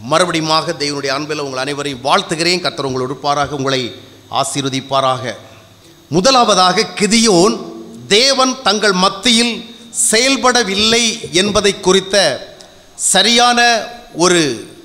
மறுபடியுமாக தேவனுடைய அன்பில் உங்கள் அனைவரையும் வாழ்த்துகிறேன் கர்த்தர் உங்கள் உறுப்பாராக உங்களை ஆசீர்வதிப்பாராக முதலாவதாக கிதியோன் தேவன் தங்கள் மத்தியில் செயல்படவில்லை என்பதை குறித்த சரியான ஒரு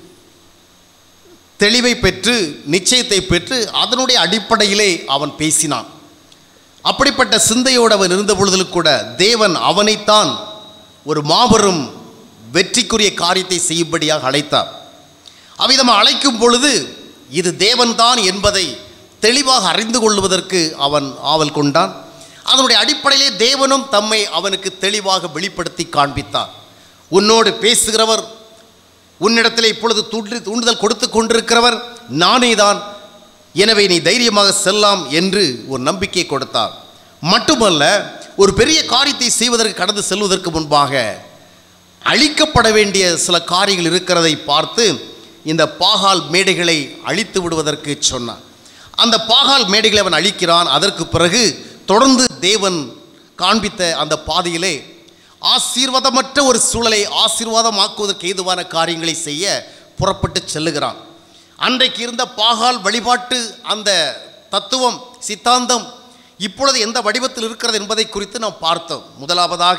தெளிவை பெற்று நிச்சயத்தை பெற்று அதனுடைய அடிப்படையிலே அவன் பேசினான் அப்படிப்பட்ட சிந்தையோடு அவன் இருந்த பொழுதிலும் கூட தேவன் அவனைத்தான் ஒரு மாபெரும் வெற்றிக்குரிய காரியத்தை செய்யும்படியாக அழைத்தார் அவ்விதம் அழைக்கும் பொழுது இது தேவன்தான் என்பதை தெளிவாக அறிந்து கொள்வதற்கு அவன் ஆவல் கொண்டான் அதனுடைய அடிப்படையிலே தேவனும் தம்மை அவனுக்கு தெளிவாக வெளிப்படுத்தி காண்பித்தார் உன்னோடு பேசுகிறவர் உன்னிடத்திலே இப்பொழுது தூண்டு தூண்டுதல் கொடுத்து கொண்டிருக்கிறவர் நானே தான் எனவே நீ தைரியமாக செல்லாம் என்று ஒரு நம்பிக்கை கொடுத்தார் மட்டுமல்ல ஒரு பெரிய காரியத்தை செய்வதற்கு கடந்து செல்வதற்கு முன்பாக அழிக்கப்பட வேண்டிய சில காரியங்கள் இருக்கிறதை பார்த்து இந்த பாகால் மேடைகளை அழித்து விடுவதற்கு சொன்னான் அந்த பாகால் மேடைகளை அவன் அழிக்கிறான் அதற்கு பிறகு தொடர்ந்து தேவன் காண்பித்த அந்த பாதையிலே ஆசீர்வாதமற்ற ஒரு சூழலை ஆசீர்வாதமாக்குவதற்கு ஏதுவான காரியங்களை செய்ய புறப்பட்டு செல்லுகிறான் அன்றைக்கு இருந்த பாகால் வழிபாட்டு அந்த தத்துவம் சித்தாந்தம் இப்பொழுது எந்த வடிவத்தில் இருக்கிறது என்பதை குறித்து நாம் பார்த்தோம் முதலாவதாக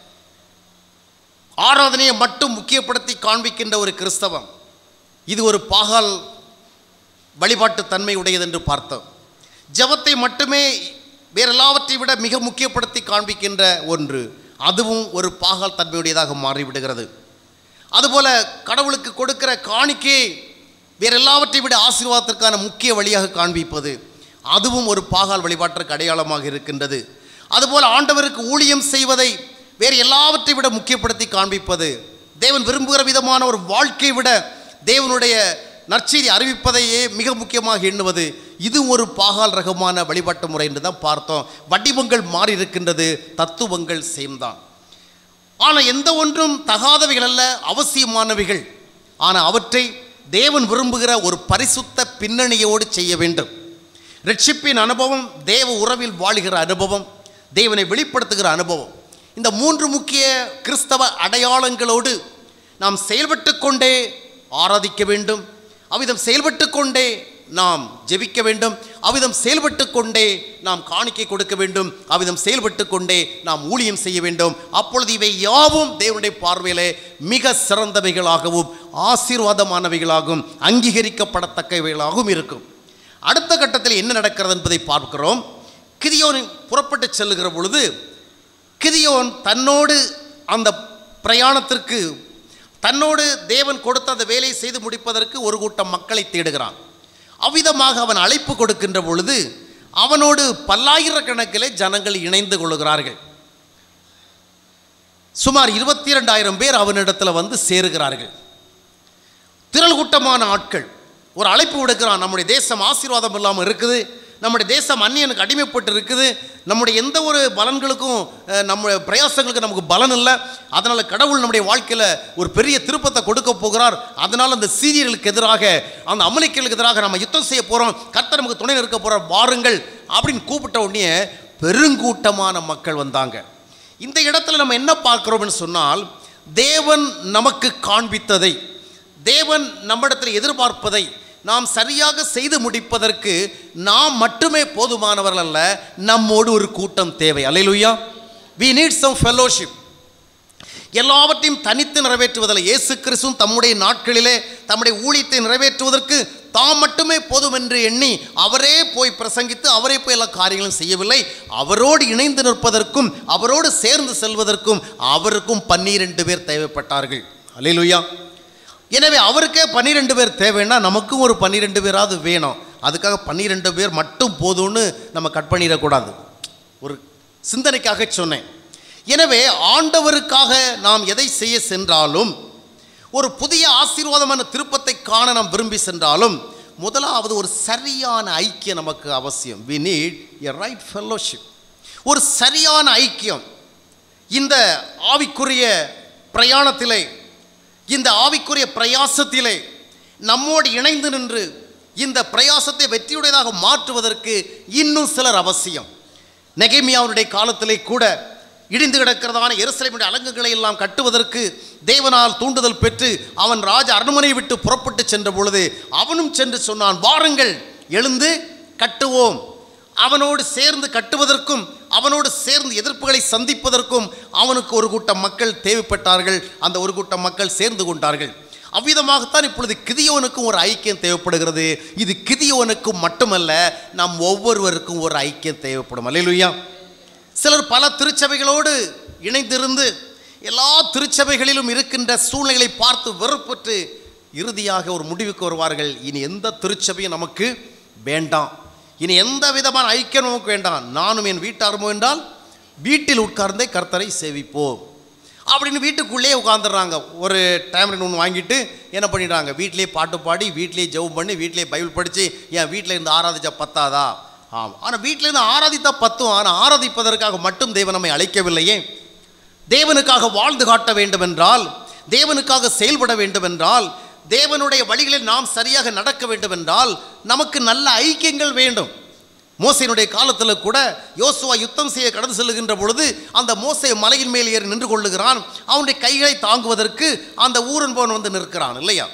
ஆராதனையை மட்டும் முக்கியப்படுத்தி காண்பிக்கின்ற ஒரு கிறிஸ்தவம் இது ஒரு பாகால் வழிபாட்டு தன்மை உடையது என்று பார்த்தோம் ஜெபத்தை மட்டுமே வேற எல்லாவற்றை விட மிக முக்கியப்படுத்தி காண்பிக்கின்ற ஒன்று அதுவும் ஒரு பாகால் தன்மையுடையதாக மாறிவிடுகிறது அதுபோல கடவுளுக்கு கொடுக்கிற காணிக்கை வேற எல்லாவற்றை விட ஆசீர்வாதத்திற்கான முக்கிய வழியாக காண்பிப்பது அதுவும் ஒரு பாகால் வழிபாட்டிற்கு அடையாளமாக இருக்கின்றது அதுபோல ஆண்டவருக்கு ஊழியம் செய்வதை வேறு எல்லாவற்றை விட முக்கியப்படுத்தி காண்பிப்பது தேவன் விரும்புகிற விதமான ஒரு வாழ்க்கை விட தேவனுடைய நற்செய்தி அறிவிப்பதையே மிக முக்கியமாக எண்ணுவது இது ஒரு பாகால் ரகமான வழிபாட்டு முறை என்று தான் பார்த்தோம் வடிவங்கள் மாறி இருக்கின்றது தத்துவங்கள் சேம் தான் ஆனால் எந்த ஒன்றும் தகாதவைகள் அல்ல அவசியமானவைகள் ஆனால் அவற்றை தேவன் விரும்புகிற ஒரு பரிசுத்த பின்னணியோடு செய்ய வேண்டும் ரட்சிப்பின் அனுபவம் தேவ உறவில் வாழுகிற அனுபவம் தேவனை வெளிப்படுத்துகிற அனுபவம் இந்த மூன்று முக்கிய கிறிஸ்தவ அடையாளங்களோடு நாம் செயல்பட்டு கொண்டே ஆராதிக்க வேண்டும் அவ்விதம் செயல்பட்டு கொண்டே நாம் ஜெபிக்க வேண்டும் அவ்விதம் செயல்பட்டு கொண்டே நாம் காணிக்கை கொடுக்க வேண்டும் அவ்விதம் செயல்பட்டு கொண்டே நாம் ஊழியம் செய்ய வேண்டும் அப்பொழுது இவை யாவும் தேவனுடைய பார்வையிலே மிக சிறந்தவைகளாகவும் ஆசீர்வாதமானவைகளாகவும் அங்கீகரிக்கப்படத்தக்கவைகளாகவும் இருக்கும் அடுத்த கட்டத்தில் என்ன நடக்கிறது என்பதை பார்க்கிறோம் கிதியோன் புறப்பட்டு செல்லுகிற பொழுது கிதியோன் தன்னோடு அந்த பிரயாணத்திற்கு தன்னோடு தேவன் கொடுத்த அந்த வேலையை செய்து முடிப்பதற்கு ஒரு கூட்டம் மக்களை தேடுகிறான் அவ்விதமாக அவன் அழைப்பு கொடுக்கின்ற பொழுது அவனோடு பல்லாயிரக்கணக்கிலே ஜனங்கள் இணைந்து கொள்கிறார்கள் சுமார் இருபத்தி இரண்டாயிரம் பேர் அவனிடத்தில் வந்து சேருகிறார்கள் திரள் கூட்டமான ஆட்கள் ஒரு அழைப்பு விடுக்கிறான் நம்முடைய தேசம் ஆசீர்வாதம் இல்லாமல் இருக்குது நம்முடைய தேசம் அந்நியனுக்கு அடிமைப்பட்டு இருக்குது நம்முடைய எந்த ஒரு பலன்களுக்கும் அஹ், நம்ம பிரயாசங்களுக்கு நமக்கு பலன் இல்லை அதனால் கடவுள் நம்முடைய வாழ்க்கையில் ஒரு பெரிய திருப்பத்தை கொடுக்க போகிறார் அதனால் அந்த சீரியர்களுக்கு எதிராக அந்த அமலிக்களுக்கு எதிராக நம்ம யுத்தம் செய்ய போகிறோம் கர்த்தர் நமக்கு துணை இருக்க போகிறார் வாருங்கள் அப்படின்னு கூப்பிட்ட உடனே பெருங்கூட்டமான மக்கள் வந்தாங்க இந்த இடத்துல நம்ம என்ன பார்க்குறோம்னு சொன்னால் தேவன் நமக்கு காண்பித்ததை தேவன் நம்மிடத்தில் எதிர்பார்ப்பதை நாம் சரியாக செய்து முடிப்பதற்கு நாம் மட்டுமே போதுமானவர்கள் அல்ல நம்மோடு ஒரு கூட்டம் தேவை அல்லேலூயா we need some fellowship எல்லாவற்றையும் தனித்து நிறைவேற்றுவதில்லை இயேசு கிறிஸ்துவும் தம்முடைய நாட்களிலே தம்முடைய ஊழியத்தை நிறைவேற்றுவதற்கு தாம் மட்டுமே போதும் என்று எண்ணி அவரே போய் பிரசங்கித்து அவரே போய் எல்லா காரியங்களும் செய்யவில்லை அவரோடு இணைந்து நிற்பதற்கும் அவரோடு சேர்ந்து செல்வதற்கும் அவருக்கும் பன்னிரெண்டு பேர் தேவைப்பட்டார்கள் அல்லேலூயா எனவே அவருக்கே பன்னிரெண்டு பேர் தேவைன்னா நமக்கும் ஒரு பன்னிரெண்டு பேராவது வேணும் அதுக்காக பன்னிரெண்டு பேர் மட்டும் போதும்னு நம்ம கட் பண்ணிடக்கூடாது ஒரு சிந்தனைக்காக சொன்னேன் எனவே ஆண்டவருக்காக நாம் எதை செய்ய சென்றாலும் ஒரு புதிய ஆசீர்வாதமான திருப்பத்தை காண நாம் விரும்பி சென்றாலும் முதலாவது ஒரு சரியான ஐக்கியம் நமக்கு அவசியம் we need a right fellowship ஒரு சரியான ஐக்கியம் இந்த ஆவிக்குரிய பிரயாணத்திலே இந்த ஆவிக்குரிய பிரயாசத்திலே நம்மோடு இணைந்து நின்று இந்த பிரயாசத்தை வெற்றியுடையதாக மாற்றுவதற்கு இன்னும் சிலர் அவசியம் நெகேமியாவுடைய காலத்திலே கூட இடிந்து கிடக்கிறதான எருசலேமுடைய அலங்குகளை எல்லாம் கட்டுவதற்கு தேவனால் தூண்டுதல் பெற்று அவன் ராஜ அரண்மனை விட்டு புறப்பட்டு சென்ற பொழுது அவனும் சென்று சொன்னான் வாருங்கள் எழுந்து கட்டுவோம் அவனோடு சேர்ந்து கட்டுவதற்கும் அவனோடு சேர்ந்து எதிர்ப்புகளை சந்திப்பதற்கும் அவனுக்கு ஒரு கூட்டம் மக்கள் தேவைப்பட்டார்கள் அந்த ஒரு கூட்டம் மக்கள் சேர்ந்து கொண்டார்கள் அவ்விதமாகத்தான் இப்பொழுது கிதியோனுக்கும் ஒரு ஐக்கியம் தேவைப்படுகிறது இது கிதியோனுக்கும் மட்டுமல்ல நம் ஒவ்வொருவருக்கும் ஒரு ஐக்கியம் தேவைப்படும் அல்லேலூயா சிலர் பல திருச்சபைகளோடு இணைந்திருந்து எல்லா திருச்சபைகளிலும் இருக்கின்ற சூழ்நிலைகளை பார்த்து வெறுப்பற்று இறுதியாக ஒரு முடிவுக்கு வருவார்கள் இனி எந்த திருச்சபையும் நமக்கு வேண்டாம் இனி எந்த விதமான ஐக்கியம் நமக்கு வேண்டாம் நானும் என் வீட்டாருமோ என்றால் வீட்டில் உட்கார்ந்தே கர்த்தரை சேவிப்போம் அப்படின்னு வீட்டுக்குள்ளேயே உட்காந்துடுறாங்க ஒரு டேம்லெட் ஒன்று வாங்கிட்டு என்ன பண்ணிடுறாங்க வீட்டிலேயே பாட்டு பாடி வீட்டிலேயே ஜெபம் பண்ணி வீட்டிலேயே பைபிள் படித்து என் வீட்டில் இருந்து ஆராதிச்சா பத்தாதா ஆமாம் ஆனால் வீட்டில் இருந்து ஆராதித்தா பத்தும் ஆனால் ஆராதிப்பதற்காக மட்டும் தேவன் நம்மை அழைக்கவில்லையே தேவனுக்காக வாழ்ந்து காட்ட வேண்டுமென்றால் தேவனுக்காக செயல்பட வேண்டுமென்றால் தேவனுடைய வழிகளில் நாம் சரியாக நடக்க வேண்டுமென்றால் நமக்கு நல்ல ஐக்கியங்கள் வேண்டும் மோசையினுடைய காலத்தில் கூட யோசுவா யுத்தம் செய்ய கடந்து செல்லுகின்ற பொழுது அந்த மோசை மலையின் மேல் ஏறி நின்று கொள்ளுகிறான் அவனுடைய கைகளை தாங்குவதற்கு அந்த ஊரன்பவன் வந்து நிற்கிறான் இல்லையா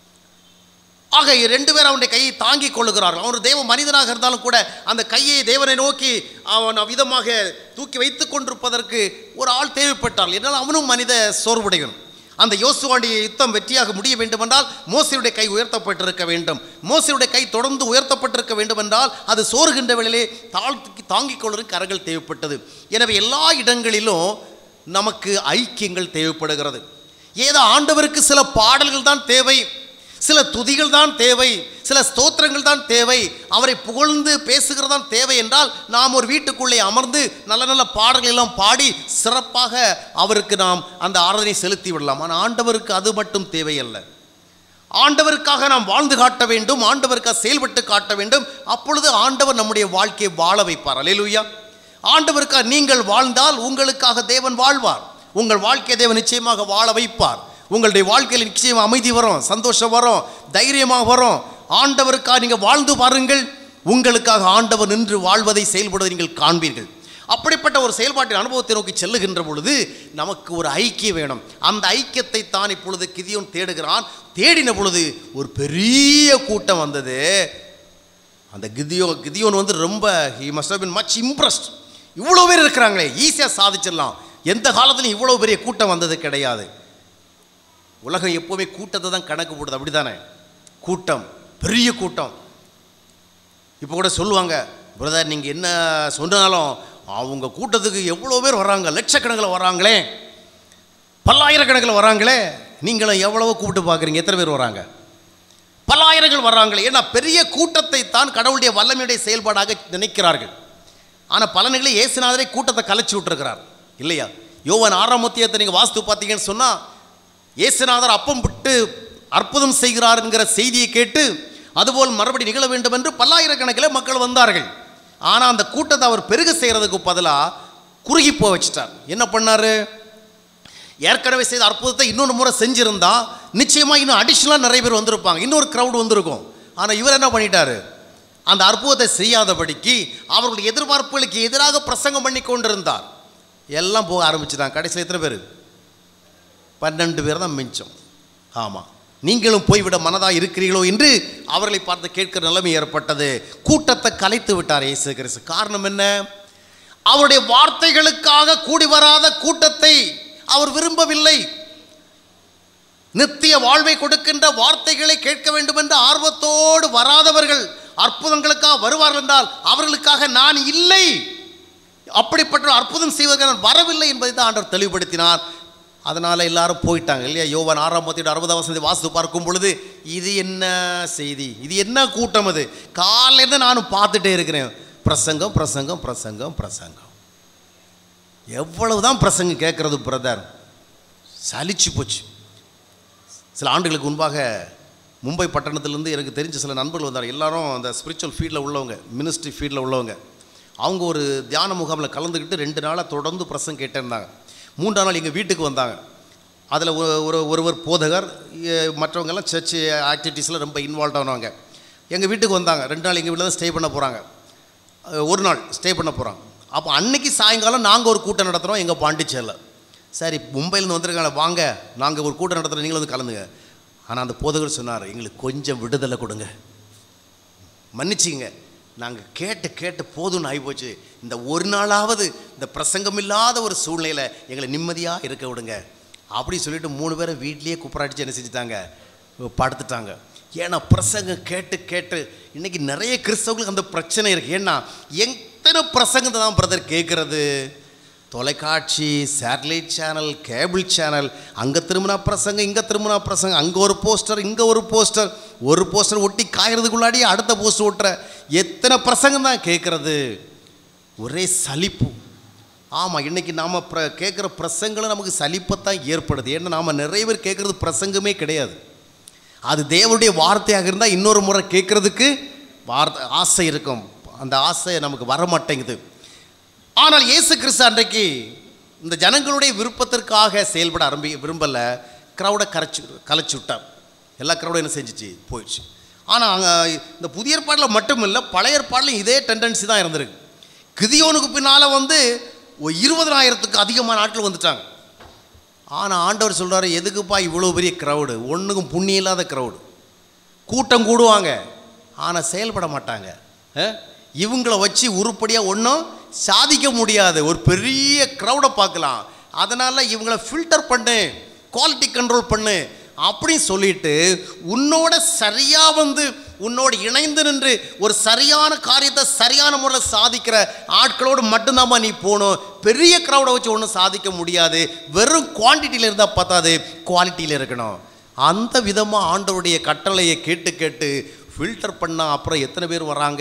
ஆக ரெண்டு பேரும் அவனுடைய கையை தாங்கிக் கொள்ளுகிறார்கள் அவன் ஒரு தேவ மனிதனாக இருந்தாலும் கூட அந்த கையை தேவனை நோக்கி அவன் விதமாக தூக்கி வைத்துக் கொண்டிருப்பதற்கு ஒரு ஆள் தேவைப்பட்டால் என்றால் அவனும் மனித சோர்வுடையவன் அந்த யோசுவாண்டிய யுத்தம் வெற்றியாக முடிய வேண்டுமென்றால் மோசையுடைய கை உயர்த்தப்பட்டிருக்க வேண்டும் மோசையுடைய கை தொடர்ந்து உயர்த்தப்பட்டிருக்க வேண்டுமென்றால் அது சோறுகின்ற வேளையிலே தாழ்த்தி தாங்கிக் கொள்வதற்கு கரங்கள் தேவைப்பட்டது எனவே எல்லா இடங்களிலும் நமக்கு ஐக்கியங்கள் தேவைப்படுகிறது ஏதோ ஆண்டவருக்கு சில பாடல்கள் தான் தேவை சில துதிகள் தான் தேவை சில ஸ்தோத்திரங்கள் தான் தேவை அவரை புகழ்ந்து பேசுகிறது தான் தேவை என்றால் நாம் ஒரு வீட்டுக்குள்ளே அமர்ந்து நல்ல நல்ல பாடல்கள் எல்லாம் பாடி சிறப்பாக அவருக்கு நாம் அந்த ஆராதனை செலுத்தி விடலாம் ஆனால் ஆண்டவருக்கு அது மட்டும் தேவையல்ல ஆண்டவருக்காக நாம் வாழ்ந்து காட்ட வேண்டும் ஆண்டவருக்காக செயல்பட்டு காட்ட வேண்டும் அப்பொழுது ஆண்டவர் நம்முடைய வாழ்க்கையை வாழ வைப்பார் அலையலுயா ஆண்டவருக்காக நீங்கள் வாழ்ந்தால் உங்களுக்காக தேவன் வாழ்வார் உங்கள் வாழ்க்கையை தேவன் நிச்சயமாக வாழ வைப்பார் உங்களுடைய வாழ்க்கையில் நிச்சயம் அமைதி வரும் சந்தோஷம் வரும் தைரியமாக வரும் ஆண்டவருக்காக நீங்கள் வாழ்ந்து பாருங்கள் உங்களுக்காக ஆண்டவர் நின்று வாழ்வதை செயல்படுவதை நீங்கள் காண்பீர்கள் அப்படிப்பட்ட ஒரு செயல்பாட்டின் அனுபவத்தை நோக்கி செல்லுகின்ற பொழுது நமக்கு ஒரு ஐக்கியம் வேணும் அந்த ஐக்கியத்தை தான் இப்பொழுது கிதியோன் தேடுகிறான் தேடின பொழுது ஒரு பெரிய கூட்டம் வந்தது அந்த கிதியோ கிதியோன் வந்து ரொம்ப he must have been much impressed இவ்வளோ பேர் இருக்கிறாங்களே ஈஸியாக சாதிச்சிடலாம் எந்த காலத்துலையும் இவ்வளோ பெரிய கூட்டம் வந்தது கிடையாது உலகம் எப்போவுமே கூட்டத்தை தான் கணக்கு போடுது அப்படி தானே கூட்டம் பெரிய கூட்டம் இப்போ கூட சொல்லுவாங்க பிரதர் நீங்கள் என்ன சொன்னாலும் அவங்க கூட்டத்துக்கு எவ்வளோ பேர் வர்றாங்க லட்சக்கணக்கில் வர்றாங்களே பல்லாயிரக்கணக்கில் வராங்களே நீங்களும் எவ்வளவோ கூப்பிட்டு பார்க்குறீங்க எத்தனை பேர் வராங்க பல்லாயிரங்கள் வர்றாங்களே ஏன்னா பெரிய கூட்டத்தை தான் கடவுளுடைய வல்லமையுடைய செயல்பாடாக நினைக்கிறார்கள் ஆனால் பலன்களை இயேசுநாதரே கூட்டத்தை கலைச்சி விட்டுருக்கிறார் இல்லையா யோவான் ஆறாம் மத்தியத்தை நீங்கள் வாஸ்து பார்த்தீங்கன்னு சொன்னால் இயேசுநாதர் அப்பம் விட்டு அற்புதம் செய்கிறார் என்கிற செய்தியை கேட்டு அதுபோல் மறுபடி நிகழ வேண்டும் என்று பல்லாயிரக்கணக்கில் மக்கள் வந்தார்கள் ஆனால் அந்த கூட்டத்தை அவர் பெருக செய்கிறதுக்கு பதிலாக குறுகி போக வச்சிட்டார் என்ன பண்ணார் ஏற்கனவே செய்த அற்புதத்தை இன்னொரு முறை செஞ்சிருந்தா நிச்சயமாக இன்னும் அடிஷ்னலாக நிறைய பேர் வந்திருப்பாங்க இன்னொரு க்ரௌட் வந்திருக்கும் ஆனால் இவர் என்ன பண்ணிட்டாரு அந்த அற்புதத்தை செய்யாதபடிக்கு அவர்களுடைய எதிர்பார்ப்புகளுக்கு எதிராக பிரசங்கம் பண்ணி கொண்டிருந்தார் எல்லாம் போக ஆரம்பிச்சுதான் கடைசியில் எத்தனை பேர் பன்னெண்டு பேர் தான் மிஞ்சம் ஆமாம் நீங்களும் போய்விட மனதாக இருக்கிறீர்களோ என்று அவர்களை பார்த்து கேட்கிற நிலைமை ஏற்பட்டது கூட்டத்தை கலைத்து விட்டார் இயேசு கிறிஸ்து காரணம் என்ன அவருடைய வார்த்தைகளுக்காக கூடி வராத கூட்டத்தை அவர் விரும்பவில்லை நித்திய வாழ்வை கொடுக்கின்ற வார்த்தைகளை கேட்க வேண்டும் என்ற ஆர்வத்தோடு வராதவர்கள் அற்புதங்களுக்காக வருவார்கள் என்றால் அவர்களுக்காக நான் இல்லை அப்படிப்பட்ட ஒரு அற்புதம் செய்வதற்கு நான் வரவில்லை என்பதை தான் ஆண்டவர் தெளிவுபடுத்தினார் அதனால் எல்லாரும் போயிட்டாங்க இல்லையா யோவான் ஆறாம் மத்தியோட அறுபதாம் வசதி வாசித்து பார்க்கும் பொழுது இது என்ன செய்தி இது என்ன கூட்டம் அது காலையிலேருந்து நானும் பார்த்துட்டே இருக்கிறேன் பிரசங்கம் பிரசங்கம் பிரசங்கம் பிரசங்கம் எவ்வளவு தான் பிரசங்கம் கேட்குறது பிரதர் சலிச்சு போச்சு சில ஆண்டுகளுக்கு முன்பாக மும்பை பட்டணத்திலேருந்து எனக்கு தெரிஞ்ச சில நண்பர்கள் வந்தார் எல்லாரும் அந்த ஸ்பிரிச்சுவல் ஃபீல்டில் உள்ளவங்க மினிஸ்ட்ரி ஃபீல்டில் உள்ளவங்க அவங்க ஒரு தியான முகாமில் கலந்துக்கிட்டு ரெண்டு நாளாக தொடர்ந்து பிரசங்கம் கேட்டிருந்தாங்க மூன்றாம் நாள் எங்கள் வீட்டுக்கு வந்தாங்க அதில் ஒரு ஒருவர் போதகர் எ- மற்றவங்கெல்லாம் சர்ச் ஆக்டிவிட்டீஸில் ரொம்ப இன்வால்வ் ஆனவங்க எங்கள் வீட்டுக்கு வந்தாங்க ரெண்டு நாள் எங்கள் வீட்டில் தான் ஸ்டே பண்ண போகிறாங்க ஒரு நாள் ஸ்டே பண்ண போகிறாங்க அப்போ அன்னைக்கு சாயங்காலம் நாங்கள் ஒரு கூட்டம் நடத்துகிறோம் எங்கள் பாண்டிச்சேரியில் சரி மும்பையிலேருந்து வந்திருக்காங்க வாங்க நாங்கள் ஒரு கூட்டம் நடத்துகிறோம் நீங்களும் வந்து கலந்துங்க ஆனால் அந்த போதகர் சொன்னார் எங்களுக்கு கொஞ்சம் விடுதலை கொடுங்க மன்னிச்சிங்க நாங்கள் கேட்டு கேட்டு போதும்னு ஆகிப்போச்சு இந்த ஒரு நாளாவது இந்த பிரசங்கம் இல்லாத ஒரு சூழ்நிலையில் எங்களை நிம்மதியாக இருக்க விடுங்க அப்படி சொல்லிட்டு மூணு பேரை வீட்லேயே குப்பராடிச்சு என்ன செஞ்சுட்டாங்க படுத்துட்டாங்க ஏன்னா பிரசங்கம் கேட்டு கேட்டு இன்னைக்கு நிறைய கிறிஸ்தவங்களுக்கு அந்த பிரச்சனை இருக்குது ஏன்னா எத்தனை பிரசங்கத்தை தான் பிரதர் கேட்குறது தொலைக்காட்சி சேட்டலைட் சேனல் கேபிள் சேனல் அங்கே திரும்பினா பிரசங்கம் இங்கே திரும்பினா பிரசங்கம் அங்கே ஒரு போஸ்டர் இங்கே ஒரு போஸ்டர் ஒரு போஸ்டர் ஒட்டி காயறதுக்குள்ளாடி அடுத்த போஸ்டர் ஒட்டுற எத்தனை பிரசங்கம் தான் கேட்குறது ஒரே சலிப்பு ஆமாம் இன்றைக்கி நாம் ப்ர கேட்குற பிரசங்களும் நமக்கு சலிப்பைத்தான் ஏற்படுது ஏன்னா நாம் நிறைய பேர் கேட்குறது பிரசங்கமே கிடையாது அது தேவனுடைய வார்த்தையாக இருந்தால் இன்னொரு முறை கேட்குறதுக்கு வார்த்தை ஆசை இருக்கும் அந்த ஆசை நமக்கு வர மாட்டேங்குது ஆனால் இயேசு கிறிஸ்து அன்றைக்கு இந்த ஜனங்களுடைய விருப்பத்திற்காக செயல்பட ஆரம்பி விரும்பலை க்ரௌடை கரைச்சி கலைச்சி விட்டார் எல்லா க்ரௌடும் என்ன செஞ்சிச்சு போயிடுச்சு ஆனால் அங்கே இந்த புதிய ஏற்பாடில் மட்டும் இல்லை பழைய ஏற்பாடிலும் இதே டெண்டன்சி தான் இருந்திருக்கு கிதியோனுக்கு பின்னால் வந்து ஒரு இருபதனாயிரத்துக்கு அதிகமான ஆட்கள் வந்துட்டாங்க ஆனால் ஆண்டவர் சொல்கிறாரு எதுக்குப்பா இவ்வளோ பெரிய க்ரௌடு ஒன்றுக்கும் புண்ணியம் இல்லாத க்ரௌடு கூட்டம் கூடுவாங்க ஆனால் செயல்பட மாட்டாங்க அஹ்? இவங்கள வச்சு உருப்படியாக ஒன்றும் சாதிக்க முடியாது ஒரு பெரிய க்ரௌடை பார்க்கலாம் அதனால் இவங்களை ஃபில்டர் பண்ணு குவாலிட்டி கண்ட்ரோல் பண்ணு அப்படின்னு சொல்லிட்டு உன்னோட சரியாக வந்து உன்னோடு இணைந்து நின்று ஒரு சரியான காரியத்தை சரியான முறையில் சாதிக்கிற ஆட்களோடு மட்டும்தாம்மா நீ போகணும் பெரிய க்ரௌடை வச்சு ஒன்றும் சாதிக்க முடியாது வெறும் குவான்டிட்டியில் இருந்தால் பார்த்தாது குவாலிட்டியில் இருக்கணும் அந்த விதமாக ஆண்டவருடைய கட்டளையை கேட்டு கேட்டு ஃபில்டர் பண்ணால் அப்புறம் எத்தனை பேர் வராங்க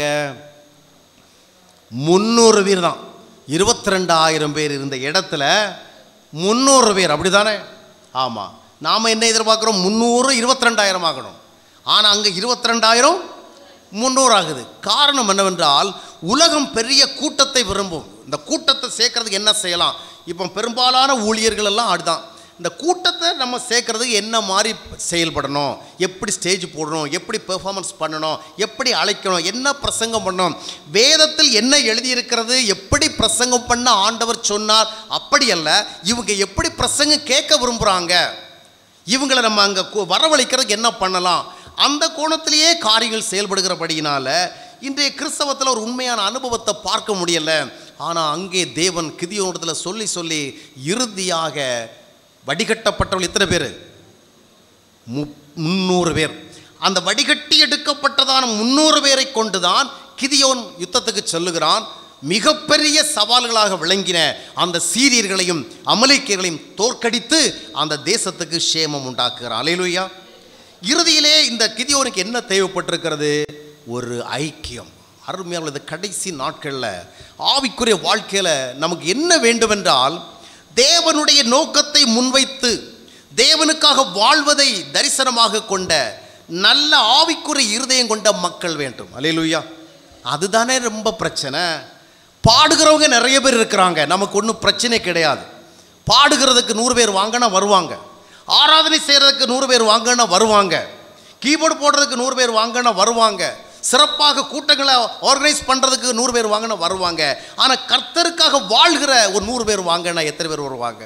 முந்நூறு பேர் தான் இருபத்தி ரெண்டாயிரம் பேர் இருந்த இடத்துல முந்நூறு பேர் அப்படி தானே ஆமாம் நாம் என்ன எதிர்பார்க்குறோம் முந்நூறு இருபத்தி ரெண்டாயிரம் ஆகணும் ஆனால் அங்கே இருபத்தி ரெண்டாயிரம் முந்நூறு ஆகுது காரணம் என்னவென்றால் உலகம் பெரிய கூட்டத்தை விரும்பும் இந்த கூட்டத்தை சேர்க்கறதுக்கு என்ன செய்யலாம் இப்போ பெரும்பாலான ஊழியர்கள் எல்லாம் அதுதான் இந்த கூட்டத்தை நம்ம சேர்க்கறதுக்கு என்ன மாதிரி செயல்படணும் எப்படி ஸ்டேஜ் போடணும் எப்படி பெர்ஃபார்மன்ஸ் பண்ணணும் எப்படி அழைக்கணும் என்ன பிரசங்கம் பண்ணணும் வேதத்தில் என்ன எழுதியிருக்கிறது எப்படி பிரசங்கம் பண்ண ஆண்டவர் சொன்னார் அப்படி அல்ல இவங்க எப்படி பிரசங்கம் கேட்க விரும்புகிறாங்க இவங்களை நம்ம அங்கே வரவழைக்கிறதுக்கு என்ன பண்ணலாம் அந்த கோணத்திலேயே காரியங்கள் செயல்படுகிறபடியினால இன்றைய கிறிஸ்தவத்தில் ஒரு உண்மையான அனுபவத்தை பார்க்க முடியல ஆனால் அங்கே தேவன் கிதியோனத்தில் சொல்லி சொல்லி இறுதியாக வடிகட்டப்பட்டவர்கள் எத்தனை பேர் மு- முந்நூறு பேர் அந்த வடிகட்டி எடுக்கப்பட்டதான முந்நூறு பேரை கொண்டுதான் கிதியோன் யுத்தத்துக்கு சொல்லுகிறான் மிகப்பெரிய சவால்களாக விளங்கின அந்த சீரியர்களையும் அமலேக்கியர்களையும் தோற்கடித்து அந்த தேசத்துக்கு சேமம் உண்டாக்குகிறான் அலையிலுயா இறுதியிலே இந்த கிதியோனுக்கு என்ன தேவைப்பட்டிருக்கிறது ஒரு ஐக்கியம் அருமையாக இந்த கடைசி நாட்களில் ஆவிக்குரிய வாழ்க்கையில் நமக்கு என்ன வேண்டுமென்றால் தேவனுடைய நோக்கத்தை முன்வைத்து தேவனுக்காக வாழ்வதை தரிசனமாக கொண்ட நல்ல ஆவிக்குரிய இருதயம் கொண்ட மக்கள் வேண்டும் அல்லேலூயா அதுதானே ரொம்ப பிரச்சனை பாடுகிறவங்க நிறைய பேர் இருக்கிறாங்க நமக்கு ஒன்றும் பிரச்சனை கிடையாது பாடுகிறதுக்கு நூறு பேர் வாங்கினா வருவாங்க ஆராதனை செய்கிறதுக்கு நூறு பேர் வாங்கினா வருவாங்க கீபோர்டு போடுறதுக்கு நூறு பேர் வாங்கினா வருவாங்க சிறப்பாக கூட்டங்களை ஆர்கனைஸ் பண்ணுறதுக்கு நூறு பேர் வாங்கினா வருவாங்க ஆனால் கர்த்தருக்காக வாழ்கிற ஒரு நூறு பேர் வாங்கினா எத்தனை பேர் வருவாங்க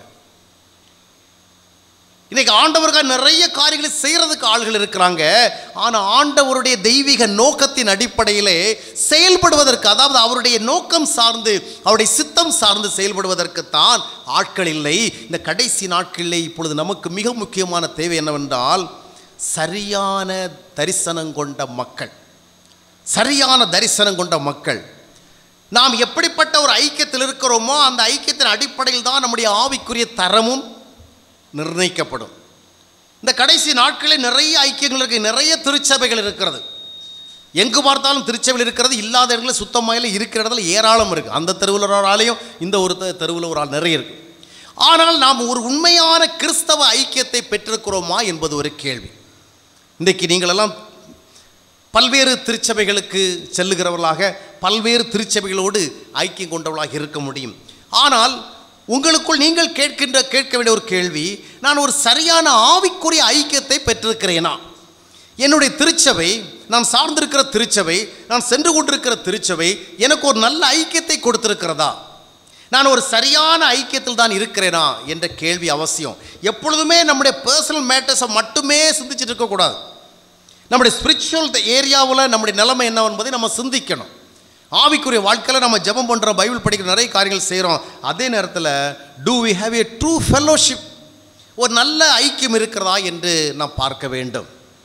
இன்னைக்கு ஆண்டவருக்காக நிறைய காரியங்களை செய்கிறதுக்கு ஆள்கள் இருக்கிறாங்க ஆனால் ஆண்டவருடைய தெய்வீக நோக்கத்தின் அடிப்படையிலே செயல்படுவதற்கு அதாவது அவருடைய நோக்கம் சார்ந்து அவருடைய சித்தம் சார்ந்து செயல்படுவதற்கு தான் ஆட்கள் இல்லை இந்த கடைசி நாட்களிலே இப்பொழுது நமக்கு மிக முக்கியமான தேவை என்னவென்றால் சரியான தரிசனம் கொண்ட மக்கள் சரியான தரிசனம் கொண்ட மக்கள் நாம் எப்படிப்பட்ட ஒரு ஐக்கியத்தில் இருக்கிறோமோ அந்த ஐக்கியத்தின் அடிப்படையில் தான் நம்முடைய ஆவிக்குரிய தரமும் நிர்ணயிக்கப்படும் இந்த கடைசி நாட்களில் நிறைய ஐக்கியங்கள் இருக்கு நிறைய திருச்சபைகள் இருக்கிறது எங்கு பார்த்தாலும் திருச்சபையில் இருக்கிறது இல்லாத இடங்களில் சுத்தமாயில் இருக்கிற இடத்துல ஏராளம் இருக்குது அந்த தெருவில் ஒரு ஆளையும் இந்த ஒரு தெ- தெருவில் ஒரு ஆள் நிறைய இருக்கு ஆனால் நாம் ஒரு உண்மையான கிறிஸ்தவ ஐக்கியத்தை பெற்றிருக்கிறோமா என்பது ஒரு கேள்வி இன்றைக்கு நீங்களெல்லாம் பல்வேறு திருச்சபைகளுக்கு செல்லுகிறவர்களாக பல்வேறு திருச்சபைகளோடு ஐக்கியம் கொண்டவர்களாக இருக்க முடியும் ஆனால் உங்களுக்குள் நீங்கள் கேட்கின்ற கேட்க வேண்டிய ஒரு கேள்வி நான் ஒரு சரியான ஆவிக்குரிய ஐக்கியத்தை பெற்றிருக்கிறேனா என்னுடைய திருச்சபை நான் சார்ந்திருக்கிற திருச்சபை நான் சென்று கொண்டிருக்கிற திருச்சபை எனக்கு ஒரு நல்ல ஐக்கியத்தை கொடுத்திருக்கிறதா நான் ஒரு சரியான ஐக்கியத்தில் தான் இருக்கிறேனா என்ற கேள்வி அவசியம் எப்பொழுதுமே நம்முடைய பர்சனல் மேட்டர்ஸை மட்டுமே சிந்திச்சுட்டு இருக்கக்கூடாது நம்முடைய ஸ்பிரிச்சுவல் ஏரியாவில் நம்முடைய நிலைமை என்ன என்பதை நம்ம சிந்திக்கணும் ஆவிக்குரிய வாழ்க்கையில் நம்ம ஜெபம் பண்ணுறோம் பைபிள் படிக்கிற நிறைய காரியங்கள் செய்கிறோம் அதே நேரத்தில் do we have a true fellowship ஒரு நல்ல ஐக்கியம் இருக்கிறதா என்று நாம் பார்க்க வேண்டும்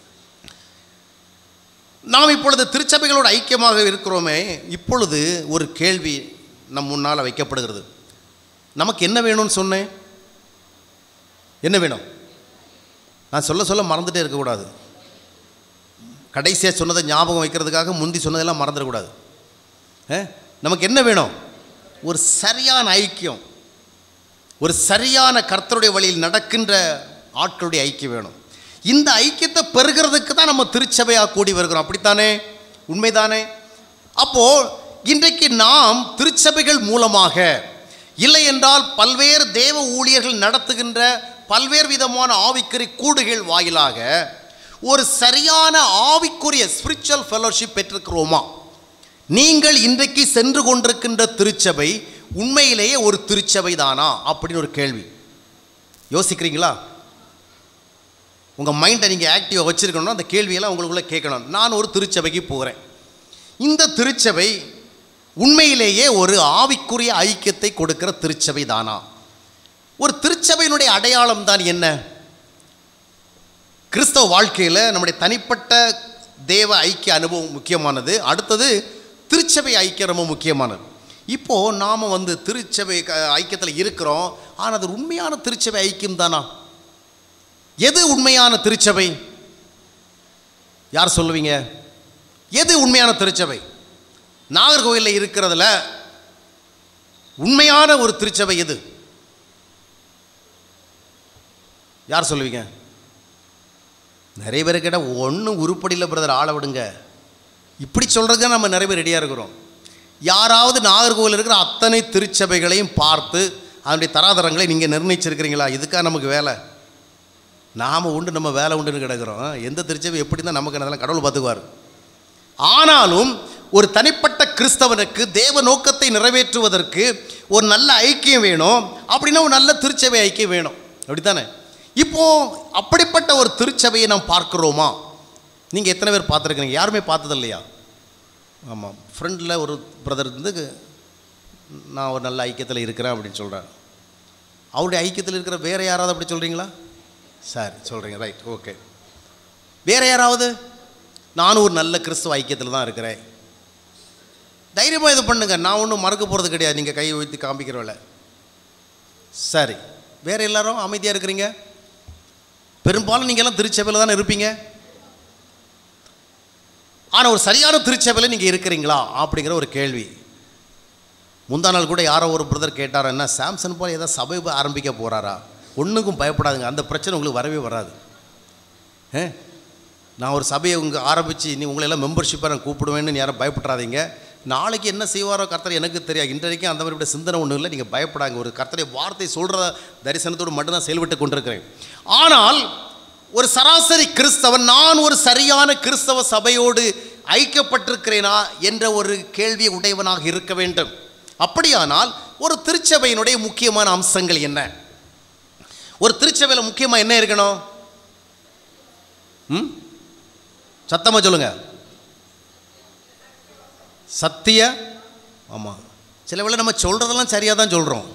நாம் இப்பொழுது திருச்சபைகளோடு ஐக்கியமாக இருக்கிறோமே இப்பொழுது ஒரு கேள்வி நம் முன்னால் வைக்கப்படுகிறது நமக்கு என்ன வேணும்னு சொன்னேன் என்ன வேணும் நான் சொல்ல சொல்ல மறந்துட்டே இருக்கக்கூடாது கடைசியாக சொன்னதை ஞாபகம் வைக்கிறதுக்காக முந்தி சொன்னதெல்லாம் மறந்துடக்கூடாது ஆ? நமக்கு என்ன வேணும் ஒரு சரியான ஐக்கியம் ஒரு சரியான கர்த்தருடைய வழியில் நடக்கின்ற ஆட்களுடைய ஐக்கியம் வேணும் இந்த ஐக்கியத்தை பெறுகிறதுக்கு தான் நம்ம திருச்சபையாக கூடி வருகிறோம் அப்படித்தானே உண்மைதானே அப்போ இன்றைக்கு நாம் திருச்சபைகள் மூலமாக இல்லை என்றால் பல்வேறு தேவ ஊழியர்கள் நடத்துகின்ற பல்வேறு விதமான ஆவிக்குறி கூடுகள் வாயிலாக ஒரு சரியான ஆவிக்குரிய ஸ்பிரிச்சுவல் ஃபெலோஷிப் பெற்றிருக்கிறோமா நீங்கள் இன்றைக்கு சென்று கொண்டிருக்கின்ற திருச்சபை உண்மையிலேயே ஒரு திருச்சபை தானா அப்படின்னு ஒரு கேள்வி யோசிக்கிறீங்களா உங்கள் மைண்டை நீங்கள் ஆக்டிவாக வச்சுருக்கணும்னா அந்த கேள்வியெல்லாம் உங்களுக்குள்ளே கேட்கணும் நான் ஒரு திருச்சபைக்கு போகிறேன் இந்த திருச்சபை உண்மையிலேயே ஒரு ஆவிக்குரிய ஐக்கியத்தை கொடுக்கிற திருச்சபை தானா ஒரு திருச்சபையினுடைய அடையாளம் தான் என்ன கிறிஸ்தவ வாழ்க்கையில் நம்முடைய தனிப்பட்ட தேவ ஐக்கிய அனுபவம் முக்கியமானது அடுத்தது திருச்சபை ஐக்கியம் ரொம்ப முக்கியமானது இப்போது நாம் வந்து திருச்சபை க- ஐக்கியத்தில் இருக்கிறோம் ஆனால் அது உண்மையான திருச்சபை ஐக்கியம் தானா எது உண்மையான திருச்சபை யார் சொல்லுவீங்க எது உண்மையான திருச்சபை நாகர்கோவிலில் இருக்கிறதுல உண்மையான ஒரு திருச்சபை எது யார் சொல்லுவீங்க நிறைய பேர் கேட்டால் ஒன்றும் உருப்படியில் பிரதர் ஆளை விடுங்க இப்படி சொல்கிறதுக்கு நம்ம நிறைய பேர் ரெடியாக இருக்கிறோம் யாராவது நாகர்கோவில் இருக்கிற அத்தனை திருச்சபைகளையும் பார்த்து அதனுடைய தராதரங்களை நீங்கள் நிர்ணயிச்சிருக்கிறீங்களா இதுக்காக நமக்கு வேலை நாம் உண்டு நம்ம வேலை உண்டுன்னு கிடக்கிறோம் எந்த திருச்சபை எப்படி தான் நமக்கு அதெல்லாம் கடவுள் பார்த்துக்குவார் ஆனாலும் ஒரு தனிப்பட்ட கிறிஸ்தவனுக்கு தேவ நோக்கத்தை நிறைவேற்றுவதற்கு ஒரு நல்ல ஐக்கியம் வேணும் அப்படின்னா ஒரு நல்ல திருச்சபை ஐக்கியம் வேணும் அப்படித்தானே இப்போ அப்படிப்பட்ட ஒரு திருச்சபையை நாம் பார்க்குறோமா நீங்கள் எத்தனை பேர் பார்த்துருக்கீங்க யாருமே பார்த்தது இல்லையா ஆமாம் ஃப்ரெண்டில் ஒரு பிரதர் வந்து நான் ஒரு நல்ல ஐக்கியத்தில் இருக்கிறேன் அப்படின்னு சொல்கிறார் அவருடைய ஐக்கியத்தில் இருக்கிற வேறு யாராவது அப்படி சொல்கிறீங்களா சரி சொல்கிறீங்க ரைட் ஓகே வேறு யாராவது நானும் ஒரு நல்ல கிறிஸ்துவ ஐக்கியத்தில் தான் இருக்கிறேன் தைரியமாக இது பண்ணுங்க நான் ஒன்றும் மறக்க போகிறது கிடையாது நீங்கள் கை வைத்து காமிக்கிறவள சரி வேறு எல்லாரும் அமைதியாக இருக்கிறீங்க பெரும்பாலும் நீங்கள் எல்லாம் திருச்சபையில் தானே இருப்பீங்க ஆனால் ஒரு சரியான திருச்சபையில் நீங்கள் இருக்கிறீங்களா அப்படிங்கிற ஒரு கேள்வி முந்தா நாள் கூட யாரோ ஒரு பிரதர் கேட்டார் என்ன சாம்சன் போல் ஏதோ சபை ஆரம்பிக்க போகிறாரா ஒன்றுக்கும் பயப்படாதுங்க அந்த பிரச்சனை உங்களுக்கு வரவே வராது ஏ நான் ஒரு சபையை உங்க ஆரம்பித்து நீ உங்களை எல்லாம் மெம்பர்ஷிப்பாக நான் கூப்பிடுவேன்னு யாரும் பயப்படாதீங்க நாளைக்கு என்ன செய்வாரோ கர்த்தர் எனக்கு தெரியாது இன்றைக்கும் அந்த மாதிரி சிந்தனை ஒன்றும் இல்லை நீங்கள் பயப்படாங்க ஒரு கர்த்தரை வார்த்தை சொல்கிற தரிசனத்தோடு மட்டும்தான் செயல்பட்டு கொண்டிருக்கிறேன் ஆனால் ஒரு சராசரி கிறிஸ்தவன் நான் ஒரு சரியான கிறிஸ்தவ சபையோடு ஐக்கியப்பட்டிருக்கிறேனா என்ற ஒரு கேள்வி உடையவனாக இருக்க வேண்டும் அப்படியானால் ஒரு திருச்சபையினுடைய முக்கியமான அம்சங்கள் என்ன ஒரு திருச்சபையில் முக்கியமாக என்ன இருக்கணும் ம் சத்தமாக சொல்லுங்க சத்திய ஆமாம் சில வேளை நம்ம சொல்கிறதெல்லாம் சரியாக தான் சொல்கிறோம்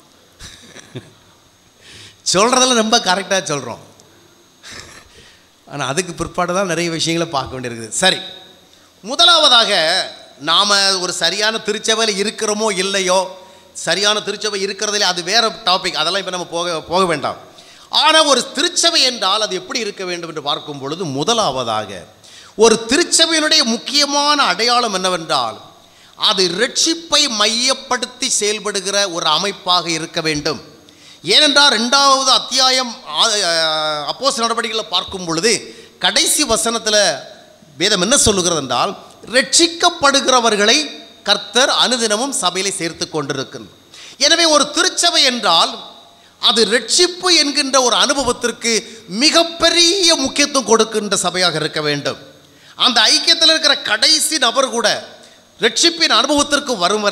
சொல்கிறதெல்லாம் ரொம்ப கரெக்டாக சொல்கிறோம் ஆனால் அதுக்கு பிற்பாடு தான் நிறைய விஷயங்களை பார்க்க வேண்டியிருக்குது சரி முதலாவதாக நாம் ஒரு சரியான திருச்சபையில் இருக்கிறோமோ இல்லையோ சரியான திருச்சபை இருக்கிறதுல அது வேற டாபிக் அதெல்லாம் இப்போ நம்ம போக போக வேண்டாம் ஆனால் ஒரு திருச்சபை என்றால் அது எப்படி இருக்க வேண்டும் என்று பார்க்கும் பொழுது முதலாவதாக ஒரு திருச்சபையினுடைய முக்கியமான அடையாளம் என்னவென்றால் அது ரட்சிப்பை மையப்படுத்தி செயல்படுகிற ஒரு அமைப்பாக இருக்க வேண்டும் ஏனென்றால் ரெண்டாவது அத்தியாயம் அப்போஸ் நடவடிக்கைகளை பார்க்கும் பொழுது கடைசி வசனத்தில் வேதம் என்ன சொல்லுகிறது என்றால் ரட்சிக்கப்படுகிறவர்களை கர்த்தர் அனுதினமும் சபையிலே சேர்த்து கொண்டிருக்கின்றார் எனவே ஒரு திருச்சபை என்றால் அது ரட்சிப்பு என்கின்ற ஒரு அனுபவத்திற்கு மிகப்பெரிய முக்கியத்துவம் கொடுக்கின்ற சபையாக இருக்க வேண்டும் அந்த ஐக்கியத்தில் இருக்கிற கடைசி நபர் கூட ரட்சிப்பின் அனுபவத்திற்கு வரும் வரை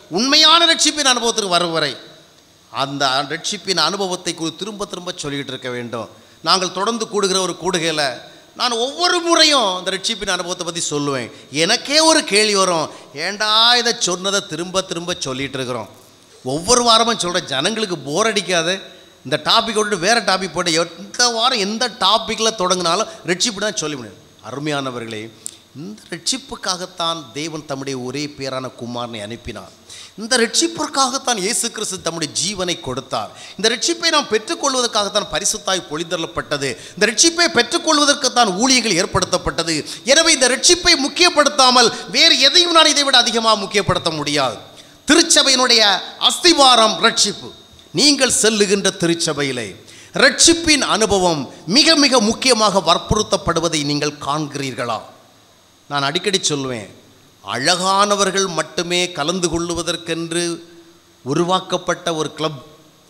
உண்மையான ரட்சிப்பின் அனுபவத்திற்கு வரும் வரை அந்த ரட்சிப்பின் அனுபவத்தை குறித்து திரும்ப திரும்ப சொல்லிக்கிட்டு இருக்க வேண்டும் நாங்கள் தொடர்ந்து கூடுகிற ஒரு கூடுகையில் நான் ஒவ்வொரு முறையும் அந்த ரட்சிப்பின் அனுபவத்தை பற்றி சொல்லுவேன் எனக்கே ஒரு கேள்வி வரும் ஏண்டா இதை சொன்னதை திரும்ப திரும்ப சொல்லிட்டு இருக்கிறோம் ஒவ்வொரு வாரமும் சொல்கிறேன் ஜனங்களுக்கு போர் அடிக்காது இந்த டாபிக் விட்டு வேறு டாபிக் போட்டு எந்த வாரம் எந்த டாப்பிக்கில் தொடங்கினாலும் ரட்சிப்பு தான் சொல்லி முடியும் அருமையானவர்களே இந்த ரட்சிப்புக்காகத்தான் தேவன் தம்முடைய ஒரே பேரான குமாரனை அனுப்பினார் இந்த ரட்சிப்பிற்காகத்தான் இயேசு கிறிஸ்து தம்முடைய ஜீவனை கொடுத்தார் இந்த ரட்சிப்பை நாம் பெற்றுக்கொள்வதற்காகத்தான் பரிசுத்தாய் பொழிந்தள்ளப்பட்டது இந்த ரட்சிப்பை பெற்றுக்கொள்வதற்குத்தான் ஊழியர்கள் ஏற்படுத்தப்பட்டது எனவே இந்த ரட்சிப்பை முக்கியப்படுத்தாமல் வேறு எதையும் நான் இதை விட அதிகமாக முக்கியப்படுத்த முடியாது திருச்சபையினுடைய அஸ்திவாரம் ரட்சிப்பு நீங்கள் செல்லுகின்ற திருச்சபையிலே ரட்சிப்பின் அனுபவம் மிக மிக முக்கியமாக வற்புறுத்தப்படுவதை நீங்கள் காண்கிறீர்களா நான் அடிக்கடி சொல்லுவேன் அழகானவர்கள் மட்டுமே கலந்து கொள்ளுவதற்கென்று உருவாக்கப்பட்ட ஒரு கிளப்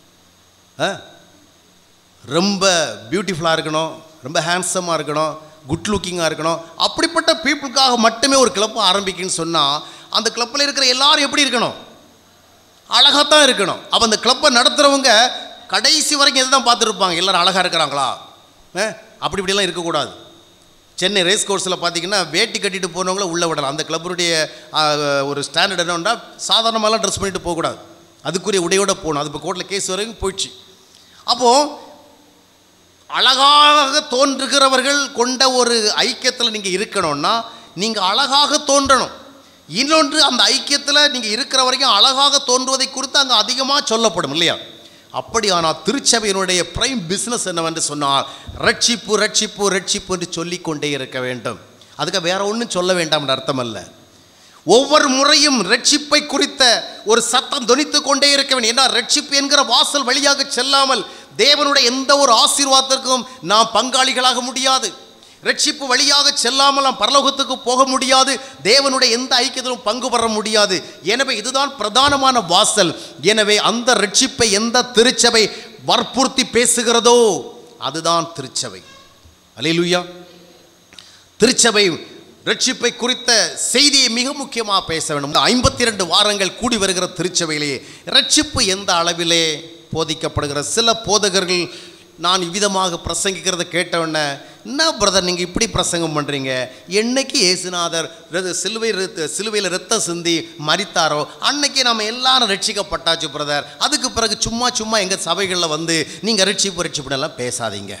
ரொம்ப பியூட்டிஃபுல்லாக இருக்கணும் ரொம்ப ஹேண்ட்ஸமாக இருக்கணும் குட் லுக்கிங்காக இருக்கணும் அப்படிப்பட்ட பீப்புளுக்காக மட்டுமே ஒரு கிளப்பை ஆரம்பிக்குன்னு சொன்னால் அந்த கிளப்பில் இருக்கிற எல்லாரும் எப்படி இருக்கணும் அழகாக தான் இருக்கணும் அப்போ அந்த கிளப்பை நடத்துகிறவங்க கடைசி வரைக்கும் எதை தான் பார்த்துருப்பாங்க எல்லாரும் அழகாக இருக்கிறாங்களா அஹ், அப்படி இப்படிலாம் இருக்கக்கூடாது சென்னை ரேஸ் கோர்ஸில் பார்த்தீங்கன்னா வேட்டி கட்டிட்டு போனவங்கள உள்ளே விடலாம் அந்த கிளப்பினுடைய ஒரு ஸ்டாண்டர்ட் என்னன்னா சாதாரணமாலாம் ட்ரெஸ் பண்ணிட்டு போகக்கூடாது அதுக்குரிய உடையோட போகணும் அது இப்போ கோர்ட்டில் கேஸ் வரைக்கும் போயிடுச்சு அப்போது அழகாக தோன்றுகிறவர்கள் கொண்ட ஒரு ஐக்கியத்தில் நீங்கள் இருக்கணும்னா நீங்கள் அழகாக தோன்றணும் இன்னொன்று அந்த ஐக்கியத்தில் நீங்கள் இருக்கிற வரைக்கும் அழகாக தோன்றுவதை குறித்து அங்கே அதிகமாக சொல்லப்படும் இல்லையா அப்படியானால் திருச்சபையினுடைய பிரைம் பிஸ்னஸ் என்னவென்று சொன்னால் ரட்சிப்பு ரட்சிப்பு ரட்சிப்பு என்று சொல்லிக்கொண்டே இருக்க வேண்டும் அதுக்கு வேற ஒன்றும் சொல்ல வேண்டாம்னு அர்த்தம் அல்ல ஒவ்வொரு முறையும் ரட்சிப்பை குறித்த ஒரு சத்தம் தொனித்து கொண்டே இருக்க வேண்டும் ஏன்னா ரட்சிப்பு என்கிற வாசல் வழியாக செல்லாமல் தேவனுடைய எந்த ஒரு ஆசீர்வாதத்திற்கும் நாம் பங்காளிகளாக முடியாது ரட்சிப்பு வழியாக செல்லாமல் நாம் பரலோகத்துக்கு போக முடியாது தேவனுடைய எந்த ஐக்கியத்திலும் பங்கு பெற முடியாது எனவே இதுதான் பிரதானமான வாசல் எனவே அந்த ரட்சிப்பை எந்த திருச்சபை வற்புறுத்தி பேசுகிறதோ அதுதான் திருச்சபை அல்லேலூயா திருச்சபை ரட்சிப்பை குறித்த செய்தியை மிக முக்கியமாக பேச வேண்டும் இந்த ஐம்பத்தி ரெண்டு வாரங்கள் கூடி வருகிற திருச்சபையிலே ரட்சிப்பு எந்த அளவிலே போதிக்கப்படுகிற சில போதகர்கள் நான் இவ்விதமாக பிரசங்கிக்கிறத கேட்டவுடனே என்ன பிரதர் நீங்கள் இப்படி பிரசங்கம் பண்ணுறீங்க என்னைக்கு இயேசுநாதர் ர- சிலுவை ரத்த- சிலுவையில் ரத்தம் சிந்தி மரித்தாரோ அன்னைக்கு நம்ம எல்லாரும் ரட்சிக்கப்பட்டாச்சு பிரதர் அதுக்கு பிறகு சும்மா சும்மா எங்கள் சபைகளில் வந்து நீங்கள் ரட்சிப்பு ரட்சிப்புனெல்லாம் பேசாதீங்க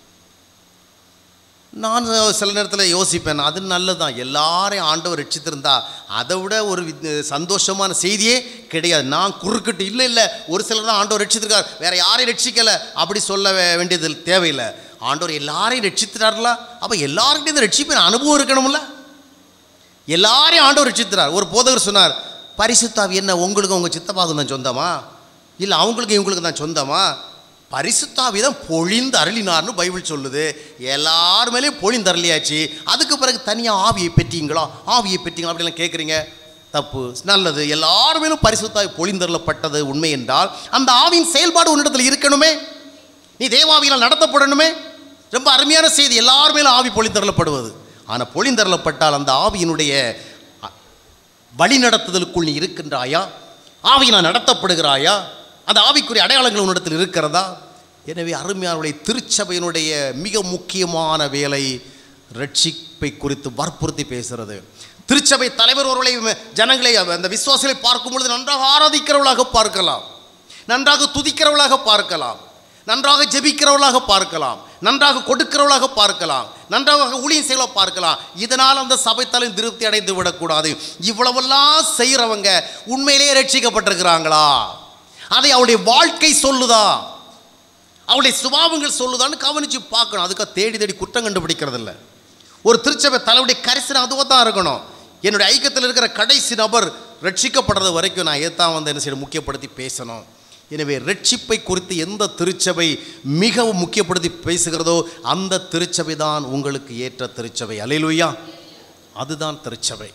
நான் சில நேரத்தில் யோசிப்பேன் அது நல்லதுதான் எல்லாரையும் ஆண்டவர் ரட்சித்திருந்தா அதை விட ஒரு வி- சந்தோஷமான செய்தியே கிடையாது நான் குறுக்கிட்டு இல்லை இல்லை ஒரு சிலர் தான் ஆண்டவர் ரட்சித்திருக்கார் வேற யாரையும் ரட்சிக்கலை அப்படி சொல்ல வே- வேண்டியது தேவையில்லை ஆண்டவர் எல்லாரையும் ரட்சித்திட்டார்களா அப்போ எல்லாருக்கிட்டையும் இந்த ரட்சிப்பின் அனுபவம் இருக்கணும்ல எல்லாரையும் ஆண்டவர் ரட்சித்திறார் ஒரு போதகர் சொன்னார் பரிசுத்தாவி என்ன உங்களுக்கு உங்கள் சித்தப்பாவுக்கு தான் சொந்தமா இல்லை அவங்களுக்கு இவங்களுக்கு தான் சொந்தமா பரிசுத்தாவி தான் பொழிந்து அருளினார்னு பைபிள் சொல்லுது எல்லார் மேலேயும் பொழிந்து அருளியாச்சு அதுக்கு பிறகு தனியாக ஆவியை பெற்றீங்களா ஆவியை பெற்றீங்களா அப்படிலாம் கேட்குறீங்க தப்பு நல்லது எல்லார் மேலும் பரிசுத்தாவி பொழிந்தருளப்பட்டது உண்மை என்றால் அந்த ஆவியின் செயல்பாடு உன்னிடத்தில் இருக்கணுமே நீ தேவாவியால் நடத்தப்படணுமே ரொம்ப அருமையான செய்தி எல்லார் மேலும் ஆவி பொழிந்தருளப்படுவது ஆனால் பொழிந்தருளப்பட்டால் அந்த ஆவியினுடைய அ- வழிநடத்துதலுக்குள் நீ இருக்கின்றாயா ஆவியினால் நடத்தப்படுகிறாயா அந்த ஆவிக்குரிய அடையாளங்கள் உன்னிடத்தில் இருக்கிறதா எனவே அருமையானுடைய திருச்சபையினுடைய மிக முக்கியமான வேலை ரட்சிப்பை குறித்து வற்புறுத்தி பேசுறது திருச்சபை தலைவர் ஒருவரை ஜனங்களை அந்த விசுவாசிகளை பார்க்கும் பொழுது நன்றாக ஆராதிக்கிறவர்களாக பார்க்கலாம் நன்றாக துதிக்கிறவர்களாக பார்க்கலாம் நன்றாக ஜெபிக்கிறவர்களாக பார்க்கலாம் நன்றாக கொடுக்கிறவர்களாக பார்க்கலாம் நன்றாக ஊழியம் செய்யல பார்க்கலாம் இதனால் அந்த சபை தலை திருப்தி அடைந்து விடக்கூடாது இவ்வளவெல்லாம் செய்கிறவங்க உண்மையிலேயே ரட்சிக்கப்பட்டிருக்கிறாங்களா அதை அவருடைய வாழ்க்கை சொல்லுதா அவருடைய சுபாவங்கள் சொல்லுதான்னு கவனித்து பார்க்கணும் அதுக்காக தேடி தேடி குற்றம் கண்டுபிடிக்கிறது இல்லை ஒரு திருச்சபை தலைவருடைய கரிசனம் அதுவாக தான் இருக்கணும் என்னுடைய ஐக்கியத்தில் இருக்கிற கடைசி நபர் ரட்சிக்கப்படுறது வரைக்கும் நான் எதான் வந்து என்ன செய்யணும் முக்கியப்படுத்தி பேசணும் எனவே ரட்சிப்பை குறித்து எந்த திருச்சபை மிகவும் முக்கியப்படுத்தி பேசுகிறதோ அந்த திருச்சபை தான் உங்களுக்கு ஏற்ற திருச்சபை அலையிலுயா அதுதான் திருச்சபை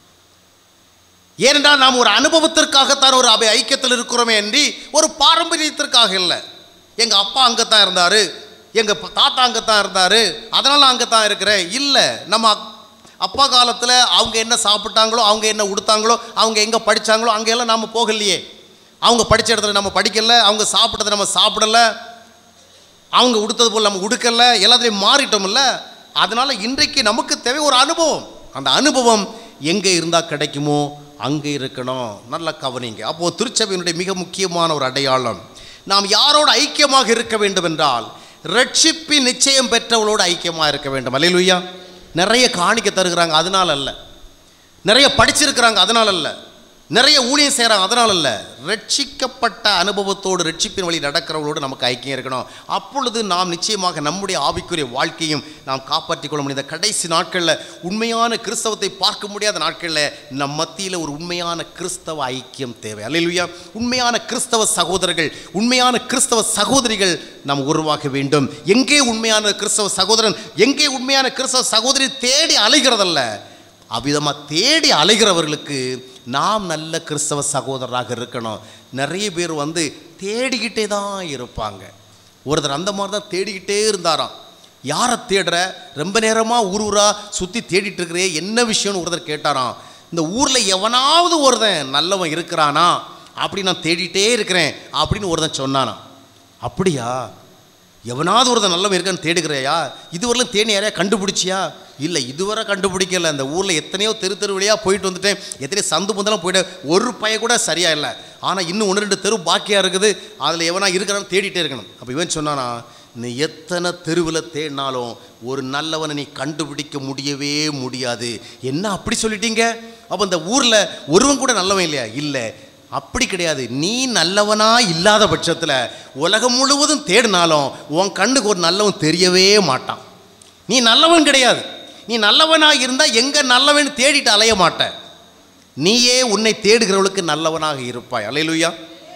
ஏனென்றால் நாம் ஒரு அனுபவத்திற்காகத்தான் ஒரு அபை ஐக்கியத்தில் இருக்கிறோமே என்று ஒரு பாரம்பரியத்திற்காக இல்லை எங்கள் அப்பா அங்கே தான் இருந்தார் எங்கள் தாத்தா அங்கே தான் இருந்தார் அதனால் அங்கே தான் இருக்கிறேன் இல்லை நம்ம அக்- அப்பா காலத்தில் அவங்க என்ன சாப்பிட்டாங்களோ அவங்க என்ன உடுத்தாங்களோ அவங்க எங்கே படித்தாங்களோ அங்கெல்லாம் நாம் போகலையே அவங்க படித்த இடத்துல நம்ம படிக்கல அவங்க சாப்பிட்டதை நம்ம சாப்பிடல அவங்க உடுத்தது போல் நம்ம உடுக்கல எல்லாத்துலேயும் மாறிட்டோம்ல அதனால் இன்றைக்கு நமக்கு தேவை ஒரு அனுபவம் அந்த அனுபவம் எங்கே இருந்தால் கிடைக்குமோ அங்கே இருக்கணும் நல்லா கவனிங்க அப்போது திருச்சபையினுடைய மிக முக்கியமான ஒரு அடையாளம் நாம் யாரோடு ஐக்கியமாக இருக்க வேண்டும் என்றால் ரட்சிப்பின் நிச்சயம் பெற்றவளோடு ஐக்கியமாக இருக்க வேண்டும் அல்லையா நிறைய காணிக்க தருகிறாங்க அதனால் அல்ல நிறைய படிச்சிருக்கிறாங்க அதனால் அல்ல நிறைய ஊழியம் செய்கிறாங்க அதனால் அல்ல ரட்சிக்கப்பட்ட அனுபவத்தோடு ரட்சிப்பின் வழி நடக்கிறவங்களோடு நமக்கு ஐக்கியம் இருக்கணும் அப்பொழுது நாம் நிச்சயமாக நம்முடைய ஆவிக்குரிய வாழ்க்கையும் நாம் காப்பாற்றிக் கொள்ள முடியும் இந்த கடைசி நாட்களில் உண்மையான கிறிஸ்தவத்தை பார்க்க முடியாத நாட்களில் நம் மத்தியில் ஒரு உண்மையான கிறிஸ்தவ ஐக்கியம் தேவை அல்லையா உண்மையான கிறிஸ்தவ சகோதரர்கள் உண்மையான கிறிஸ்தவ சகோதரிகள் நாம் உருவாக்க வேண்டும் எங்கே உண்மையான கிறிஸ்தவ சகோதரன் எங்கே உண்மையான கிறிஸ்தவ சகோதரி தேடி அலைகிறதல்ல அவ்விதமாக தேடி அலைகிறவர்களுக்கு நாம் நல்ல கிறிஸ்தவ சகோதரராக இருக்கணும் நிறைய பேர் வந்து தேடிக்கிட்டே தான் இருப்பாங்க ஒருத்தர் அந்த மாதிரி தான் தேடிக்கிட்டே இருந்தாராம் யாரை தேடுற ரொம்ப நேரமாக ஊர் ஊராக சுற்றி தேடிட்டு இருக்கிறே என்ன விஷயம்னு ஒருத்தர் கேட்டாராம் இந்த ஊரில் எவனாவது ஒருத்தன் நல்லவன் இருக்கிறானா அப்படி நான் தேடிட்டே இருக்கிறேன் அப்படின்னு ஒருத்தன் சொன்னானா அப்படியா எவனாவது ஒருத்தன் நல்லவன் இருக்கான்னு தேடுகிறையா இதுவரையிலும் தேனி யாரையா கண்டுபிடிச்சியா இல்லை இதுவரை கண்டுபிடிக்கல அந்த ஊரில் எத்தனையோ தெரு தெரு வழியாக போயிட்டு வந்துட்டேன் எத்தனையோ சந்து பந்தெல்லாம் போயிட்டு ஒரு பைய கூட சரியா இல்லை ஆனால் இன்னும் ஒன்று ரெண்டு தெரு பாக்கியாக இருக்குது அதில் எவனா இருக்கிறான்னு தேடிட்டே இருக்கணும் அப்போ இவன் சொன்னானா நீ எத்தனை தெருவில் தேடினாலும் ஒரு நல்லவனை நீ கண்டுபிடிக்க முடியவே முடியாது என்ன அப்படி சொல்லிட்டீங்க அப்போ இந்த ஊரில் ஒருவன் கூட நல்லவன் இல்லையா இல்லை அப்படி கிடையாது நீ நல்லவனா இல்லாத பட்சத்தில் உலகம் முழுவதும் தேடினாலும் உன் கண்ணுக்கு ஒரு நல்லவன் தெரியவே மாட்டான் நீ நல்லவன் கிடையாது நீ நல்லவனாக இருந்தால் எங்கே நல்லவன் தேடிட்டு அலைய மாட்ட நீயே உன்னை தேடுகிறவளுக்கு நல்லவனாக இருப்பாய் அலையலுயா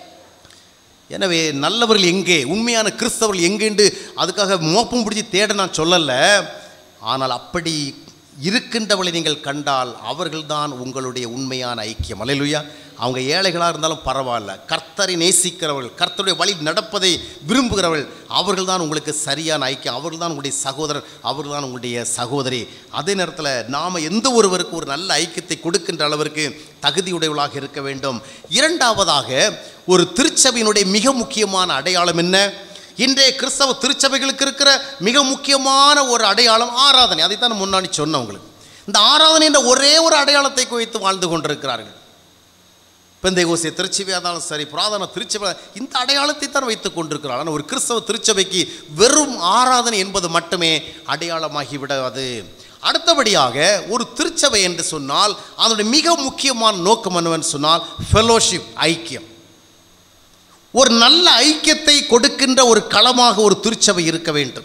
எனவே நல்லவர்கள் எங்கே உண்மையான கிறிஸ்தவர்கள் எங்கேண்டு அதுக்காக மோப்பம் பிடிச்சி தேட நான் சொல்லலை ஆனால் அப்படி இருக்கின்றவளை நீங்கள் கண்டால் அவர்கள்தான் உங்களுடைய உண்மையான ஐக்கியம் அலையலுயா அவங்க ஏழைகளாக இருந்தாலும் பரவாயில்ல கர்த்தரை நேசிக்கிறவர்கள் கர்த்தருடைய வழி நடப்பதை விரும்புகிறவர்கள் அவர்கள் தான் உங்களுக்கு சரியான ஐக்கியம் அவர்கள் தான் உங்களுடைய சகோதரர் அவர்கள் தான் உங்களுடைய சகோதரி அதே நேரத்தில் நாம் எந்த ஒருவருக்கு ஒரு நல்ல ஐக்கியத்தை கொடுக்கின்ற அளவிற்கு தகுதியுடையவளாக இருக்க வேண்டும் இரண்டாவதாக ஒரு திருச்சபையினுடைய மிக முக்கியமான அடையாளம் என்ன இன்றைய கிறிஸ்தவ திருச்சபைகளுக்கு இருக்கிற மிக முக்கியமான ஒரு அடையாளம் ஆராதனை அதைத்தான் நான் முன்னாடி சொன்னேன் உங்களுக்கு இந்த ஆராதனை என்ற ஒரே ஒரு அடையாளத்தை வைத்து வாழ்ந்து கொண்டிருக்கிறார்கள் பெந்தைகோசிய திருச்சபையாக இருந்தாலும் சரி புராதன திருச்சபை இந்த அடையாளத்தை தான் வைத்துக் கொண்டிருக்கிறார் ஆனால் ஒரு கிறிஸ்தவ திருச்சபைக்கு வெறும் ஆராதனை என்பது மட்டுமே அடையாளமாகி விடாது அடுத்தபடியாக ஒரு திருச்சபை என்று சொன்னால் அதனுடைய மிக முக்கியமான நோக்கம் என்னவென்று சொன்னால் ஃபெலோஷிப் ஐக்கியம் ஒரு நல்ல ஐக்கியத்தை கொடுக்கின்ற ஒரு களமாக ஒரு திருச்சபை இருக்க வேண்டும்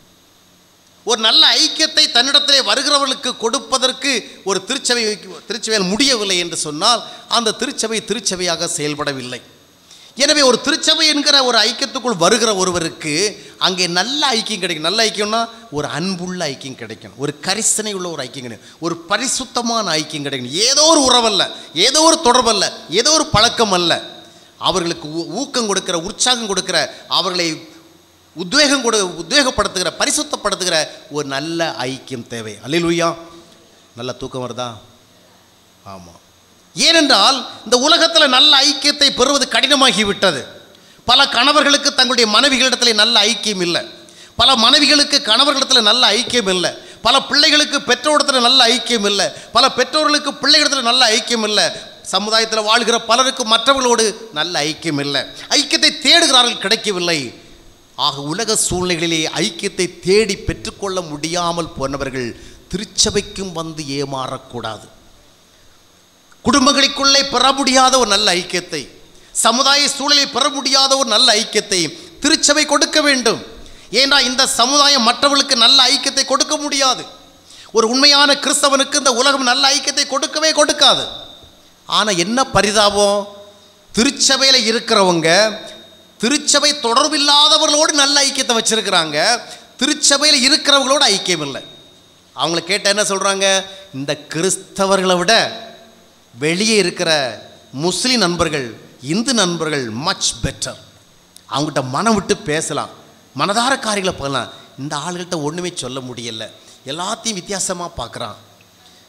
ஒரு நல்ல ஐக்கியத்தை தன்னிடத்திலே வருகிறவர்களுக்கு கொடுப்பதற்கு ஒரு திருச்சபை திருச்சபையால் முடியவில்லை என்று சொன்னால் அந்த திருச்சபை திருச்சபையாக செயல்படவில்லை எனவே ஒரு திருச்சபை என்கிற ஒரு ஐக்கியத்துக்குள் வருகிற ஒருவருக்கு அங்கே நல்ல ஐக்கியம் கிடைக்கும் நல்ல ஐக்கியம்னா ஒரு அன்புள்ள ஐக்கியம் கிடைக்கணும் ஒரு கரிசனை உள்ள ஒரு ஐக்கியம் கிடைக்கும் ஒரு பரிசுத்தமான ஐக்கியம் கிடைக்கணும் ஏதோ ஒரு உறவல்ல ஏதோ ஒரு தொடர்பல்ல ஏதோ ஒரு பழக்கம் அல்ல அவர்களுக்கு ஊ- ஊக்கம் கொடுக்கிற உற்சாகம் கொடுக்கிற அவர்களை உத்வேகம் கொடு உத்வேகப்படுத்துகிற பரிசுத்தப்படுத்துகிற ஒரு நல்ல ஐக்கியம் தேவை அல்லேலூயா நல்ல தூக்கம் வருதா ஆமாம் ஏனென்றால் இந்த உலகத்தில் நல்ல ஐக்கியத்தை பெறுவது கடினமாகி விட்டது பல கணவர்களுக்கு தங்களுடைய மனைவிகளிடத்தில் நல்ல ஐக்கியம் இல்லை பல மனைவிகளுக்கு கணவர்களிடத்தில் நல்ல ஐக்கியம் இல்லை பல பிள்ளைகளுக்கு பெற்றோரிடத்தில் நல்ல ஐக்கியம் இல்லை பல பெற்றோர்களுக்கு பிள்ளைகளிடத்தில் நல்ல ஐக்கியம் இல்லை சமுதாயத்தில் வாழ்கிற பலருக்கு மற்றவர்களோடு நல்ல ஐக்கியம் இல்லை ஐக்கியத்தை தேடுகிறார்கள் கிடைக்கவில்லை ஆக உலக சூழ்நிலைகளிலே ஐக்கியத்தை தேடி பெற்றுக்கொள்ள முடியாமல் போனவர்கள் திருச்சபைக்கும் வந்து ஏமாறக்கூடாது குடும்பங்களுக்குள்ளே பெற முடியாத ஒரு நல்ல ஐக்கியத்தை சமுதாய சூழலில் பெற முடியாத ஒரு நல்ல ஐக்கியத்தை திருச்சபை கொடுக்க வேண்டும் ஏன்னா இந்த சமுதாயம் மற்றவர்களுக்கு நல்ல ஐக்கியத்தை கொடுக்க முடியாது ஒரு உண்மையான கிறிஸ்தவனுக்கு இந்த உலகம் நல்ல ஐக்கியத்தை கொடுக்கவே கொடுக்காது ஆனால் என்ன பரிதாபம் திருச்சபையில் இருக்கிறவங்க திருச்சபை தொடர்பில்லாதவர்களோடு நல்ல ஐக்கியத்தை வச்சிருக்கிறாங்க திருச்சபையில் இருக்கிறவங்களோட ஐக்கியம் இல்லை அவங்கள கேட்ட என்ன சொல்கிறாங்க இந்த கிறிஸ்தவர்களை விட வெளியே இருக்கிற முஸ்லிம் நண்பர்கள் இந்து நண்பர்கள் மச் பெட்டர் அவங்ககிட்ட மனம் விட்டு பேசலாம் மனதார காரியங்களை பண்ணலாம் இந்த ஆளுகள்கிட்ட ஒன்றுமே சொல்ல முடியல எல்லாத்தையும் வித்தியாசமாக பார்க்குறான்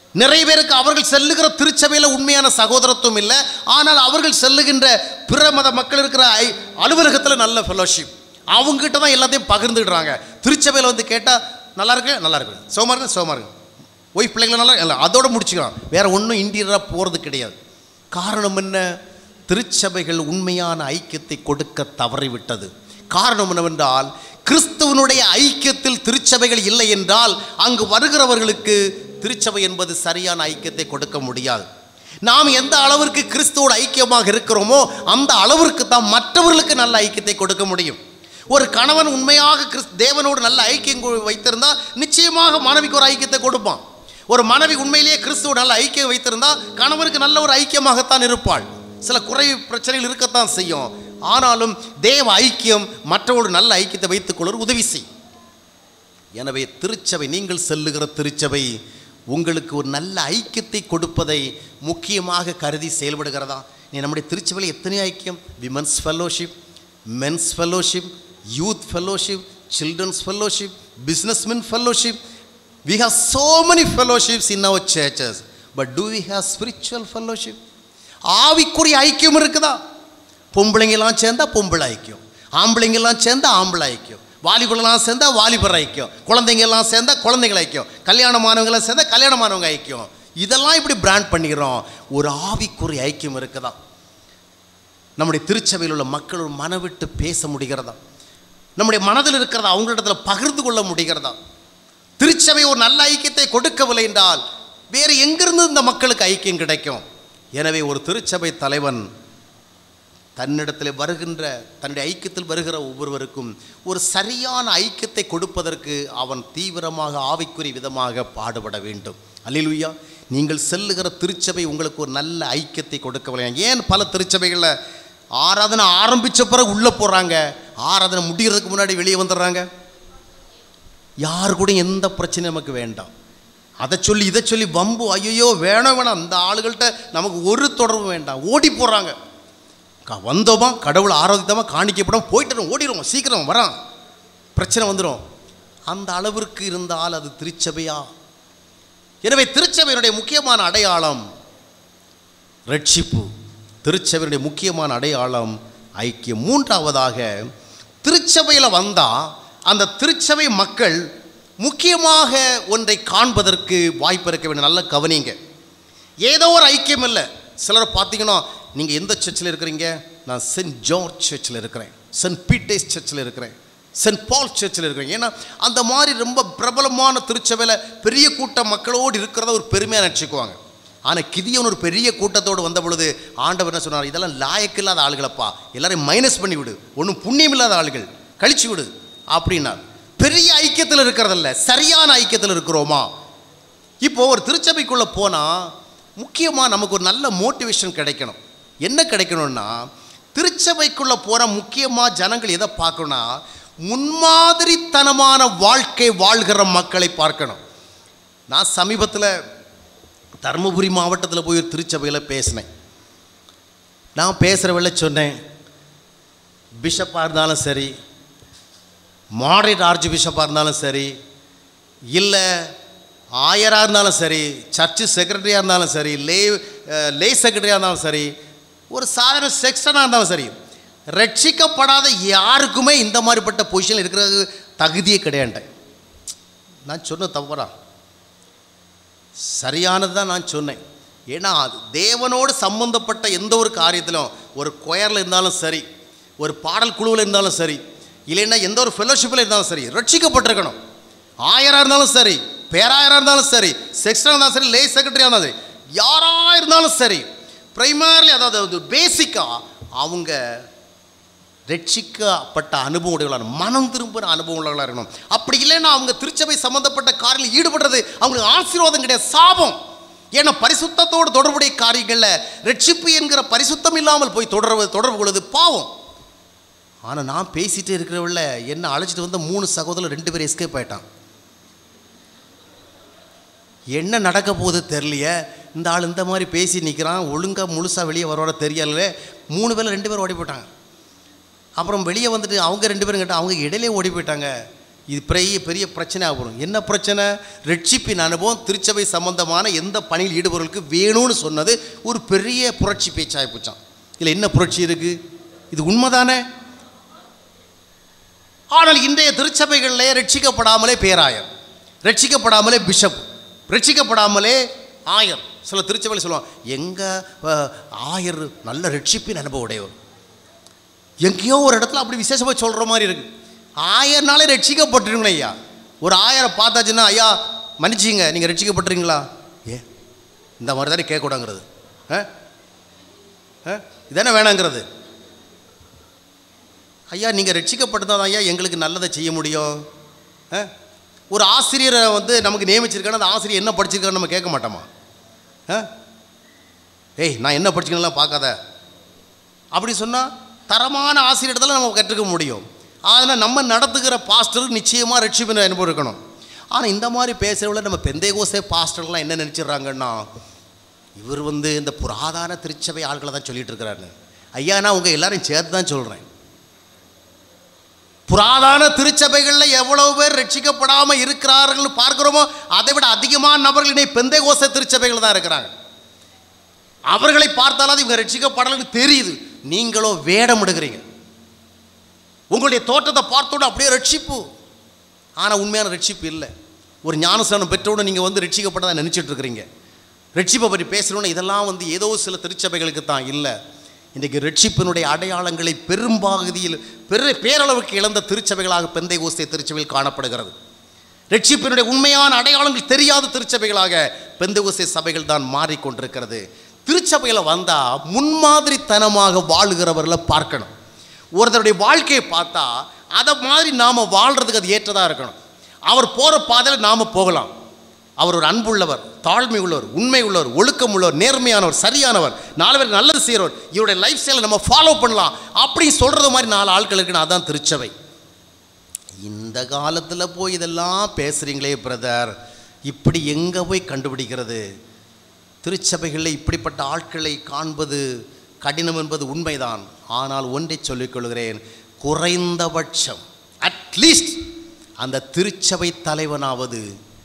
நிறைய பேருக்கு அவர்கள் செல்லுகிற திருச்சபையில் உண்மையான சகோதரத்துவம் இல்லை ஆனால் அவர்கள் செல்லுகின்ற பிற மத மக்கள் இருக்கிற ஐ- அலுவலகத்தில் நல்ல ஃபெலோஷிப் அவங்ககிட்ட தான் எல்லாத்தையும் பகிர்ந்துடுறாங்க திருச்சபையில் வந்து கேட்டால் நல்லா இருக்கு நல்லா இருக்கு சோமா இருக்கு சோமா இருக்கு ஒய்ஃப் பிள்ளைங்கள நல்லா இல்லை அதோட முடிச்சுக்கலாம் வேற ஒன்றும் இன்டீரியராக போகிறது கிடையாது காரணம் என்ன திருச்சபைகள் உண்மையான ஐக்கியத்தை கொடுக்க தவறிவிட்டது காரணம் என்னவென்றால் கிறிஸ்துவனுடைய ஐக்கியத்தில் திருச்சபைகள் இல்லை என்றால் அங்கு வருகிறவர்களுக்கு திருச்சபை என்பது சரியான ஐக்கியத்தை கொடுக்க முடியாது நாம் எந்த அளவிற்கு கிறிஸ்துவோட ஐக்கியமாக இருக்கிறோமோ அந்த அளவிற்கு தான் மற்றவர்களுக்கு நல்ல ஐக்கியத்தை கொடுக்க முடியும் ஒரு கணவன் உண்மையாக கிறிஸ் தேவனோடு நல்ல ஐக்கியம் கொ- வைத்திருந்தா நிச்சயமாக மனைவிக்கு ஒரு ஐக்கியத்தை கொடுப்பான் ஒரு மனைவி உண்மையிலேயே கிறிஸ்துவோட நல்ல ஐக்கியம் வைத்திருந்தா கணவனுக்கு நல்ல ஒரு ஐக்கியமாகத்தான் இருப்பாள் சில குறை பிரச்சனைகள் இருக்கத்தான் செய்யும் ஆனாலும் தேவ ஐக்கியம் மற்றவரோடு நல்ல ஐக்கியத்தை வைத்துக் கொள்ள உதவி செய்யும் எனவே திருச்சபை நீங்கள் செல்லுகிற திருச்சபை உங்களுக்கு ஒரு நல்ல ஐக்கியத்தை கொடுப்பதை முக்கியமாக கருதி செயல்படுகிறதா நீ நம்முடைய திருச்சபையில் எத்தனை ஐக்கியம் women's fellowship men's fellowship youth fellowship children's fellowship businessmen fellowship we have so many fellowships in our churches but do we have spiritual fellowship ஆவிக்குரிய ஐக்கியம் இருக்குதா பொம்பளைங்கெல்லாம் சேர்ந்தா பொம்பளை ஐக்கியம் ஆம்பளைங்கெல்லாம் சேர்ந்தா ஆம்பளை ஐக்கியம் வாலிபர்கள்லாம் சேர்ந்தா வாலிபர் ஐக்கியம் குழந்தைங்கெல்லாம் சேர்ந்தா குழந்தைகள் ஐக்கியம் கல்யாணமானவங்களாம் சேர்ந்தா கல்யாணமானவங்க ஐக்கியம் இதெல்லாம் இப்படி பிராண்ட் பண்ணிக்கிறோம் ஒரு ஆவிக்குரிய ஐக்கியம் இருக்குதா நம்முடைய திருச்சபையில் உள்ள மக்கள் ஒரு மனவிட்டு பேச முடிகிறதா நம்முடைய மனதில் இருக்கிறதா அவங்களிடத்துல பகிர்ந்து கொள்ள முடிகிறதா திருச்சபை ஒரு நல்ல ஐக்கியத்தை கொடுக்கவில்லை என்றால் வேறு எங்கிருந்து இந்த மக்களுக்கு ஐக்கியம் கிடைக்கும் எனவே ஒரு திருச்சபை தலைவன் தன்னிடத்தில் வருகின்ற தன்னுடைய ஐக்கியத்தில் வருகிற ஒவ்வொருவருக்கும் ஒரு சரியான ஐக்கியத்தை கொடுப்பதற்கு அவன் தீவிரமாக ஆவிக்குரிய விதமாக பாடுபட வேண்டும் அல்லேலூயா நீங்கள் செல்லுகிற திருச்சபை உங்களுக்கு ஒரு நல்ல ஐக்கியத்தை கொடுக்கவில்லை ஏன் பல திருச்சபைகளில் ஆராதனை ஆரம்பித்த பிறகு உள்ளே போகிறாங்க ஆராதனை முடிகிறதுக்கு முன்னாடி வெளியே வந்துடுறாங்க யார் கூட எந்த பிரச்சனையும் நமக்கு வேண்டாம் அதை சொல்லி இதை சொல்லி வம்பு ஐயோ வேணாம் வேணாம் அந்த ஆளுகள்கிட்ட நமக்கு ஒரு தொடர்பு வேண்டாம் ஓடி போகிறாங்க க- வந்தோமா கடவுளை ஆராதித்தோமா காணிக்கப்படும் போயிட்டு ஓடிடுவோம் சீக்கிரம் வரான் பிரச்சனை வந்துடும் அந்த அளவிற்கு இருந்தால் அது திருச்சபையா எனவே திருச்சபையினுடைய முக்கியமான அடையாளம் ரட்சிப்பு திருச்சபையினுடைய முக்கியமான அடையாளம் ஐக்கியம் மூன்றாவதாக திருச்சபையில் வந்தால் அந்த திருச்சபை மக்கள் முக்கியமாக ஒன்றை காண்பதற்கு வாய்ப்பு இருக்க வேண்டும் நல்ல கவனிங்க ஏதோ ஒரு ஐக்கியம் இல்லை சிலர் பார்த்தீங்கன்னா நீங்கள் எந்த சர்ச்சில் இருக்கிறீங்க நான் சென்ட் ஜார்ஜ் சர்ச்சில் இருக்கிறேன் சென்ட் பீட்டர்ஸ் சர்ச்சில் இருக்கிறேன் சென்ட் பால் சர்ச்சில் இருக்கிறேன் ஏன்னா அந்த மாதிரி ரொம்ப பிரபலமான திருச்சபையில் பெரிய கூட்டம் மக்களோடு இருக்கிறத ஒரு பெருமையாக நினச்சிக்குவாங்க ஆனால் கிதியவன் ஒரு பெரிய கூட்டத்தோடு வந்த பொழுது ஆண்டவர் என்ன சொன்னார் இதெல்லாம் லாயக்கில்லாத ஆளுகளப்பா எல்லாரையும் மைனஸ் பண்ணி விடு ஒன்றும் புண்ணியம் இல்லாத ஆளுகள் கழிச்சு விடு அப்படின்னார் பெரிய ஐக்கியத்தில் இருக்கிறதில்ல சரியான ஐக்கியத்தில் இருக்கிறோமா இப்போ ஒரு திருச்சபைக்குள்ளே போனால் முக்கியமாக நமக்கு ஒரு நல்ல மோட்டிவேஷன் கிடைக்கணும் என்ன கிடைக்கணும்னா திருச்சபைக்குள்ளே போகிற முக்கியமாக ஜனங்கள் எதை பார்க்கணும்னா முன்மாதிரித்தனமான வாழ்க்கை வாழ்கிற மக்களை பார்க்கணும் நான் சமீபத்தில் தருமபுரி மாவட்டத்தில் போய் ஒரு திருச்சபையில் பேசினேன் நான் பேசுகிற வேலை சொன்னேன் பிஷப்பாக இருந்தாலும் சரி மாடரேட் ஆர்ச் பிஷப்பாக இருந்தாலும் சரி இல்லை ஆயராக இருந்தாலும் சரி சர்ச்சு செக்ரட்டரியாக இருந்தாலும் சரி லே அஹ், லே செக்ரட்டரியாக இருந்தாலும் சரி ஒரு சாதாரண செக்ஷனாக இருந்தாலும் சரி ரட்சிக்கப்படாத யாருக்குமே இந்த மாதிரிப்பட்ட பொசிஷனில் இருக்கிறது தகுதியே கிடையாது நான் சொன்ன தவறா சரியானது தான் நான் சொன்னேன் ஏன்னா அது தேவனோடு சம்பந்தப்பட்ட எந்த ஒரு காரியத்திலும் ஒரு கொயரில் இருந்தாலும் சரி ஒரு பாடல் குழுவில் இருந்தாலும் சரி இல்லைன்னா எந்த ஒரு ஃபெலோஷிப்பில் இருந்தாலும் சரி ரட்சிக்கப்பட்டிருக்கணும் ஆயராக இருந்தாலும் சரி பேராயராக இருந்தாலும் சரி செக்ஷனாக இருந்தாலும் சரி லே செக்ரட்டரியாக இருந்தாலும் சரி யாராக இருந்தாலும் சரி ப்ரைமர்லி அதாவது பேசிக்காக அவங்க ரட்சிக்கப்பட்ட அனுபவம் உடையவர்களாக மனம் திரும்புகிற அனுபவம் உள்ளவர்களாக இருக்கணும் அப்படி இல்லைன்னா அவங்க திருச்சபை சம்பந்தப்பட்ட காரில் ஈடுபடுறது அவங்களுக்கு ஆசீர்வாதம் கிடையாது சாபம் ஏன்னா பரிசுத்தத்தோடு தொடர்புடைய காரியங்களில் ரட்சிப்பு என்கிற பரிசுத்தம் இல்லாமல் போய் தொடர்பு தொடர்பு கொள்வது பாவம் ஆனால் நான் பேசிகிட்டே இருக்கிறவள்ள என்ன அழைச்சிட்டு வந்த மூணு சகோதரர் ரெண்டு பேரும் எஸ்கேப் ஆயிட்டான் என்ன நடக்க போகுது தெரியலையே இந்த ஆள் இந்த மாதிரி பேசி நிற்கிறான் ஒழுங்காக முழுசாக வெளியே வரோட தெரியல மூணு பேர் ரெண்டு பேரும் ஓடி போயிட்டாங்க அப்புறம் வெளியே வந்துட்டு அவங்க ரெண்டு பேரும் கேட்டால் அவங்க இடையிலே ஓடி போயிட்டாங்க இது பெரிய பெரிய பிரச்சனையாக வரும் என்ன பிரச்சனை ரட்சிப்பின் அனுபவம் திருச்சபை சம்பந்தமான எந்த பணியில் ஈடுபவர்களுக்கு வேணும்னு சொன்னது ஒரு பெரிய புரட்சி பேச்சாகி போச்சான் இதில் என்ன புரட்சி இருக்குது இது உண்மைதானே ஆனால் இன்றைய திருச்சபைகளிலே ரட்சிக்கப்படாமலே பேராயர் ரட்சிக்கப்படாமலே பிஷப் ரட்சிக்கப்படாமலே ஆயர் சில திருச்சபையில் சொல்லுவாங்க எங்கள் ஆயர் நல்ல ரட்சிப்பின் அனுபவம் உடையவர் எங்கேயோ ஒரு இடத்துல அப்படி விசேஷமாக சொல்கிற மாதிரி இருக்கு ஆயர்னாலே ரட்சிக்கப்பட்டுருங்கண்ணே ஐயா ஒரு ஆயரை பார்த்தாச்சுன்னா ஐயா மன்னிச்சிங்க நீங்கள் ரட்சிக்கப்பட்டுறீங்களா ஏ இந்த மாதிரி தானே கேட்கக்கூடாங்கிறது ஆ ஆ இதானே வேணாங்கிறது ஐயா நீங்கள் ரட்சிக்கப்பட்டதான் ஐயா எங்களுக்கு நல்லதை செய்ய முடியும் ஆ? ஒரு ஆசிரியரை வந்து நமக்கு நியமிச்சிருக்கான அந்த ஆசிரியர் என்ன படிச்சிருக்கான்னு நம்ம கேட்க மாட்டோமா ஆ? ஏய் நான் என்ன படிச்சுக்கலாம் பார்க்காத அப்படி சொன்னால் தரமான ஆசிரியர்களை நம்ம கற்றுக்க முடியும் அதனால் நம்ம நடத்துகிற பாஸ்டர் நிச்சயமாக ரட்சிப்பின் அனுபவம் இருக்கணும் ஆனால் இந்த மாதிரி பேசுகிறவங்கள நம்ம பெந்தேகோசே பாஸ்டர்லாம் என்ன நினச்சிடுறாங்கன்னா இவர் வந்து இந்த புராதான திருச்சபை ஆட்களை தான் சொல்லிட்டு இருக்கிறாரு ஐயா நான் உங்கள் எல்லாரையும் சேர்த்து தான் சொல்கிறேன் புராதான திருச்சபைகளில் எவ்வளவு பேர் ரட்சிக்கப்படாமல் இருக்கிறார்கள் பார்க்கிறோமோ அதை விட அதிகமான நபர்கள் இன்னைக்கு பெந்தைகோச திருச்சபைகள் தான் இருக்கிறாங்க அவர்களை பார்த்தாலும் இவங்க ரட்சிக்கப்படலைன்னு தெரியுது நீங்களோ வேடம் எடுக்கிறீங்க உங்களுடைய தோற்றத்தை பார்த்தோட அப்படியே ரட்சிப்பு ஆனால் உண்மையான ரட்சிப்பு இல்லை ஒரு ஞானஸ்தானம் பெற்றோட நீங்கள் வந்து ரட்சிக்கப்பட்டதா நினச்சிட்டு இருக்கிறீங்க ரட்சிப்பை பற்றி பேசணும்னு இதெல்லாம் வந்து ஏதோ சில திருச்சபைகளுக்கு தான் இல்லை இன்றைக்கு ரட்சிப்பினுடைய அடையாளங்களை பெரும்பாகதியில் பெரு பேரளவுக்கு இழந்த திருச்சபைகளாக பெந்தை ஓஸ்தே திருச்சபையில் காணப்படுகிறது ரட்சிப்பினுடைய உண்மையான அடையாளங்கள் தெரியாத திருச்சபைகளாக பெந்தகோசை சபைகள் தான் மாறிக்கொண்டிருக்கிறது திருச்சபையில் வந்தால் முன்மாதிரித்தனமாக வாழுகிறவர்களை பார்க்கணும் ஒருத்தருடைய வாழ்க்கையை பார்த்தா அதை மாதிரி நாம் வாழ்கிறதுக்கு அது ஏற்றதாக இருக்கணும் அவர் போகிற பாதையில் நாம் போகலாம் அவர் ஒரு அன்புள்ளவர் தாழ்மை உள்ளவர் உண்மை உள்ளவர் ஒழுக்கம் உள்ளவர் நேர்மையானவர் சரியானவர் நாலு பேருக்கு நல்லது செய்கிறவர் இவருடைய லைஃப் ஸ்டைலை நம்ம ஃபாலோ பண்ணலாம் அப்படி சொல்கிறது மாதிரி நாலு ஆட்கள் இருக்குன்னு அதான் திருச்சபை இந்த காலத்தில் போய் இதெல்லாம் பேசுகிறீங்களே பிரதர் இப்படி எங்கே போய் கண்டுபிடிக்கிறது திருச்சபைகளில் இப்படிப்பட்ட ஆட்களை காண்பது கடினம் என்பது உண்மைதான் ஆனால் ஒன்றை சொல்லிக் கொள்கிறேன் குறைந்தபட்சம் அட்லீஸ்ட் அந்த திருச்சபை தலைவனாவது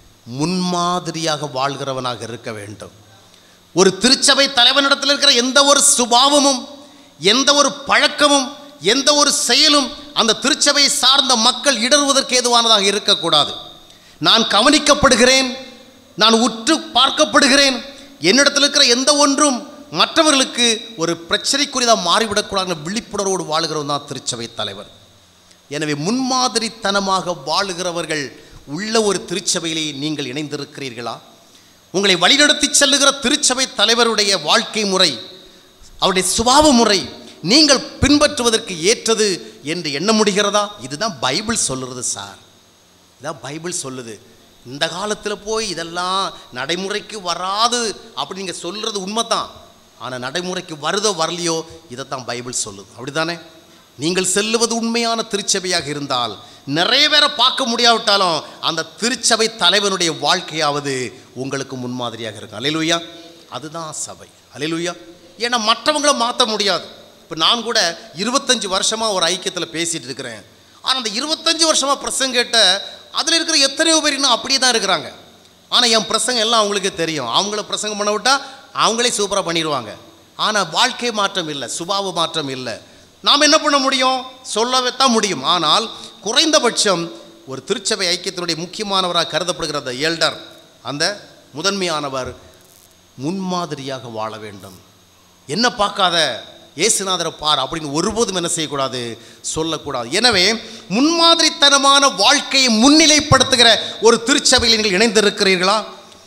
முன்மாதிரியாக வாழ்கிறவனாக இருக்க வேண்டும் ஒரு திருச்சபை தலைவனிடத்தில் இருக்கிற எந்த ஒரு சுபாவமும் எந்த ஒரு பழக்கமும் எந்த ஒரு செயலும் அந்த திருச்சபையை சார்ந்த மக்கள் இடறுவதற்கு ஏதுவானதாக இருக்கக்கூடாது நான் கவனிக்கப்படுகிறேன் நான் உற்று பார்க்கப்படுகிறேன் என்னிடத்தில் இருக்கிற எந்த ஒன்றும் மற்றவர்களுக்கு ஒரு பிரச்சனைக்குரியதாக மாறிவிடக்கூடாது விழிப்புணர்வோடு வாழ்கிறவன் தான் திருச்சபை தலைவர் எனவே முன்மாதிரித்தனமாக வாழுகிறவர்கள் உள்ள ஒரு திருச்சபையிலே நீங்கள் இணைந்திருக்கிறீர்களா உங்களை வழிநடத்தி செல்லுகிற திருச்சபை தலைவருடைய வாழ்க்கை முறை அவருடைய சுபாவ முறை நீங்கள் பின்பற்றுவதற்கு ஏற்றது என்று எண்ண முடிகிறதா இதுதான் பைபிள் சொல்லுறது சார் இதான் பைபிள் சொல்லுது இந்த காலத்தில் போய் இதெல்லாம் நடைமுறைக்கு வராது அப்படி நீங்கள் சொல்கிறது உண்மைதான் ஆனால் நடைமுறைக்கு வருதோ வரலையோ இதைத்தான் பைபிள் சொல்லுது அப்படிதானே நீங்கள் செல்லுவது உண்மையான திருச்சபையாக இருந்தால் நிறைய பேரை பார்க்க முடியாவிட்டாலும் அந்த திருச்சபை தலைவனுடைய வாழ்க்கையாவது உங்களுக்கு முன்மாதிரியாக இருக்கும் அலையிலுயா அதுதான் சபை அலையிலுயா ஏன்னா மற்றவங்கள மாற்ற முடியாது இப்போ நான் கூட இருபத்தஞ்சி வருஷமாக ஒரு ஐக்கியத்தில் பேசிகிட்டு இருக்கிறேன் ஆனால் அந்த இருபத்தஞ்சி வருஷமாக பிரசங்க கேட்ட அதில் இருக்கிற எத்தனையோ பேர் இன்னும் அப்படியே தான் இருக்கிறாங்க ஆனால் என் பிரசங்கம் எல்லாம் அவங்களுக்கே தெரியும் அவங்கள பிரசங்கம் பண்ண விட்டால் அவங்களே சூப்பராக பண்ணிடுவாங்க ஆனால் வாழ்க்கை மாற்றம் இல்லை சுபாவ மாற்றம் இல்லை நாம் என்ன பண்ண முடியும் சொல்லவே தான் முடியும் ஆனால் குறைந்தபட்சம் ஒரு திருச்சபை ஐக்கியத்தினுடைய முக்கியமானவராக கருதப்படுகிற அந்த எல்டர் அந்த முதன்மையானவர் முன்மாதிரியாக வாழ வேண்டும் என்ன பார்க்காத இயேசுநாதரை பார் அப்படின்னு ஒருபோதும் என்ன செய்யக்கூடாது சொல்லக்கூடாது எனவே முன்மாதிரித்தனமான வாழ்க்கையை முன்னிலைப்படுத்துகிற ஒரு திருச்சபையில் நீங்கள் இணைந்திருக்கிறீர்களா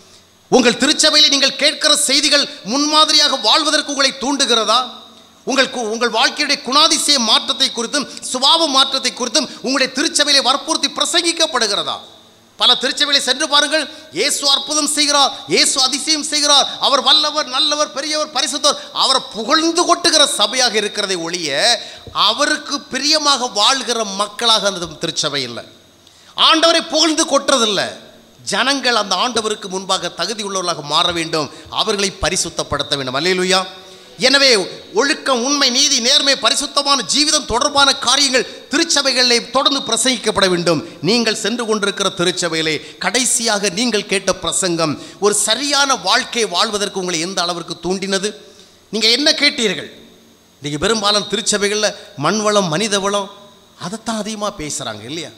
உங்கள் திருச்சபையில் நீங்கள் கேட்கிற செய்திகள் முன்மாதிரியாக வாழ்வதற்கு உங்களை தூண்டுகிறதா உங்கள் கு- உங்கள் வாழ்க்கையுடைய குணாதிசய மாற்றத்தை குறித்தும் சுபாவ மாற்றத்தை குறித்தும் உங்களுடைய திருச்சபையிலே வற்புறுத்தி பிரசங்கிக்கப்படுகிறதா பல திருச்சபையிலே சென்று பாருங்கள் இயேசு அற்புதம் செய்கிறார் இயேசு அதிசயம் செய்கிறார் அவர் வல்லவர் நல்லவர் பெரியவர் பரிசுத்தவர் அவரை புகழ்ந்து கொட்டுகிற சபையாக இருக்கிறதை ஒழிய அவருக்கு பிரியமாக வாழ்கிற மக்களாக அந்த திருச்சபை இல்லை ஆண்டவரை புகழ்ந்து கொட்டுறதில்லை ஜனங்கள் அந்த ஆண்டவருக்கு முன்பாக தகுதி உள்ளவர்களாக மாற வேண்டும் அவர்களை பரிசுத்தப்படுத்த வேண்டும் அல்லேலூயா எனவே ஒழுக்கம் உண்மை நீதி நேர்மை பரிசுத்தமான ஜீவிதம் தொடர்பான காரியங்கள் திரு திருச்சபைகளிலே தொடர்ந்து பிரசங்கிக்கப்பட வேண்டும் நீங்கள் சென்று கொண்டிருக்கிற திருச்சபையிலே கடைசியாக நீங்கள் கேட்ட பிரசங்கம் ஒரு சரியான வாழ்க்கை வாழ்வதற்கு உங்களை எந்த அளவிற்கு தூண்டினது நீங்கள் என்ன கேட்டீர்கள் நீங்கள் பெரும்பாலும் திருச்சபைகளில் மண் வளம் மனித வளம் அதைத்தான் அதிகமாக பேசுகிறாங்க இல்லையா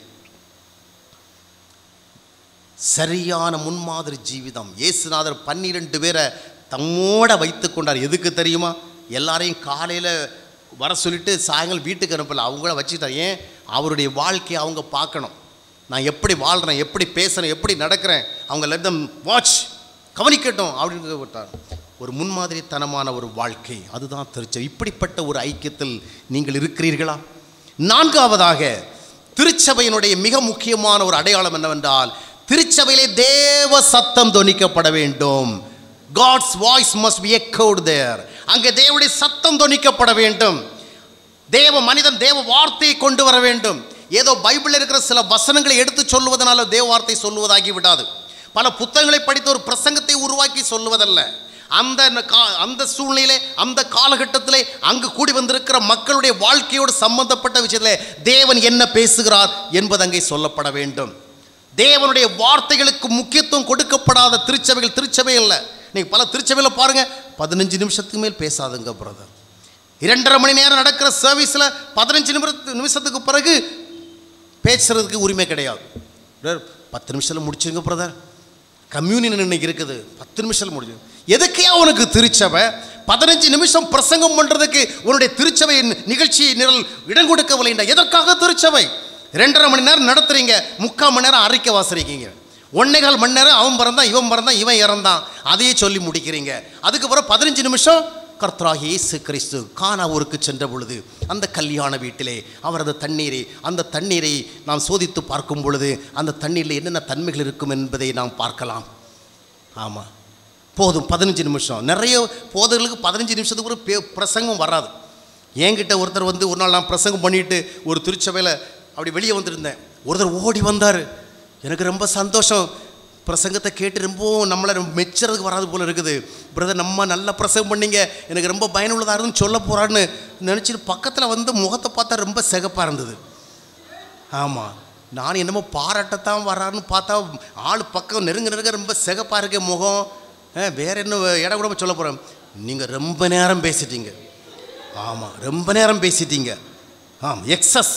சரியான முன்மாதிரி ஜீவிதம் இயேசுநாதர் பன்னிரெண்டு பேரை தம்மோட வைத்து கொண்டார் எதுக்கு தெரியுமா எல்லாரையும் காலையில் வர சொல்லிட்டு சாயங்காலம் வீட்டுக்கு அனுப்பல அவங்கள வச்சுட்டார் ஏன் அவருடைய வாழ்க்கையை அவங்க பார்க்கணும் நான் எப்படி வாழ்கிறேன் எப்படி பேசுகிறேன் எப்படி நடக்கிறேன் அவங்க லெத்தம் வாட்ச் கவனிக்கட்டும் அப்படின்னு விட்டார் ஒரு முன்மாதிரித்தனமான ஒரு வாழ்க்கை அதுதான் திருச்சபை இப்படிப்பட்ட ஒரு ஐக்கியத்தில் நீங்கள் இருக்கிறீர்களா நான்காவதாக திருச்சபையினுடைய மிக முக்கியமான ஒரு அடையாளம் என்னவென்றால் திருச்சபையிலே தேவ சத்தம் தொனிக்கப்பட வேண்டும் God's voice must be echoed there அங்கே தேவனுடைய சத்தம் தொனிக்கப்பட வேண்டும் தேவ மனிதன் தேவ வார்த்தையை கொண்டு வர வேண்டும் ஏதோ பைபிளில் இருக்கிற சில வசனங்களை எடுத்து சொல்லுவதனால தேவ வார்த்தை சொல்லுவதாகி விடாது பல புத்தகங்களை படித்து ஒரு பிரசங்கத்தை உருவாக்கி சொல்லுவதல்ல அந்த ந- கா- அந்த சூழ்நிலையிலே அந்த காலகட்டத்திலே அங்கு கூடி வந்திருக்கிற மக்களுடைய வாழ்க்கையோடு சம்பந்தப்பட்ட விஷயத்திலே தேவன் என்ன பேசுகிறார் என்பது அங்கே சொல்லப்பட வேண்டும் தேவனுடைய வார்த்தைகளுக்கு முக்கியத்துவம் கொடுக்கப்படாத திருச்சபைகள் திருச்சபை இல்லை நீங்கள் பல திருச்சபையில் பாருங்க பதினஞ்சு நிமிஷத்துக்கு மேல் பேசாதுங்க பிரதர் இரண்டரை மணி நேரம் நடக்கிற சர்வீஸில் பதினஞ்சு நிமிஷத்து நிமிஷத்துக்கு பிறகு பேசுறதுக்கு உரிமை கிடையாது பிரதர் பத்து நிமிஷத்தில் முடிச்சுங்க பிரதர் கம்யூனியன் இன்னைக்கு இருக்குது பத்து நிமிஷத்தில் முடிஞ்சு எதுக்கையா உனக்கு திருச்சபை பதினஞ்சு நிமிஷம் பிரசங்கம் பண்ணுறதுக்கு உன்னுடைய திருச்சபை நிகழ்ச்சி நிரல் இடம் கொடுக்கவில்லைண்டா எதற்காக திருச்சபை ரெண்டரை மணி நேரம் நடத்துறீங்க முக்கால் மணி நேரம் அறிக்கை வாசிக்கிறீங்க ஒன்னேகால் மணி நேரம் அவன் பிறந்தான் இவன் பிறந்தான் இவன் இறந்தான் அதையே சொல்லி முடிக்கிறீங்க அதுக்கப்புறம் பதினஞ்சு நிமிஷம் கர்த்தராகிய இயேசு கிறிஸ்து கானாவூருக்கு சென்ற பொழுது அந்த கல்யாண வீட்டிலே அவரது தண்ணீரை அந்த தண்ணீரை நாம் சோதித்து பார்க்கும் பொழுது அந்த தண்ணீரில் என்னென்ன தன்மைகள் இருக்கும் என்பதை நாம் பார்க்கலாம் ஆமாம் போதும் பதினஞ்சு நிமிஷம் நிறைய போதர்களுக்கு பதினஞ்சு நிமிஷத்துக்கு ஒரு பே பிரசங்கம் வராது என்கிட்ட ஒருத்தர் வந்து ஒரு நாள் நான் பிரசங்கம் பண்ணிட்டு ஒரு திருச்சபையில் அப்படி வெளியே வந்திருந்தேன் ஒருத்தர் ஓடி வந்தார் எனக்கு ரொம்ப சந்தோஷம் பிரசங்கத்தை கேட்டு ரொம்பவும் நம்மளை ரொம்ப மெச்சுறதுக்கு வராது போல இருக்குது பிரதர் நம்ம நல்லா பிரசங்கம் பண்ணீங்க எனக்கு ரொம்ப பயனுள்ளதாக இருக்குன்னு சொல்ல போகிறான்னு நினச்சிட்டு பக்கத்தில் வந்து முகத்தை பார்த்தா ரொம்ப சிகப்பாக இருந்தது ஆமாம் நான் என்னமோ பாராட்டத்தான் வரான்னு பார்த்தா ஆள் பக்கம் நெருங்க நெருங்க ரொம்ப சிகப்பாக இருக்கே முகம் ஆ, வேற என்ன இடம் கூட சொல்ல போகிறேன் நீங்கள் ரொம்ப நேரம் பேசிட்டீங்க ஆமாம் ரொம்ப நேரம் பேசிட்டீங்க ஆம் எக்ஸஸ்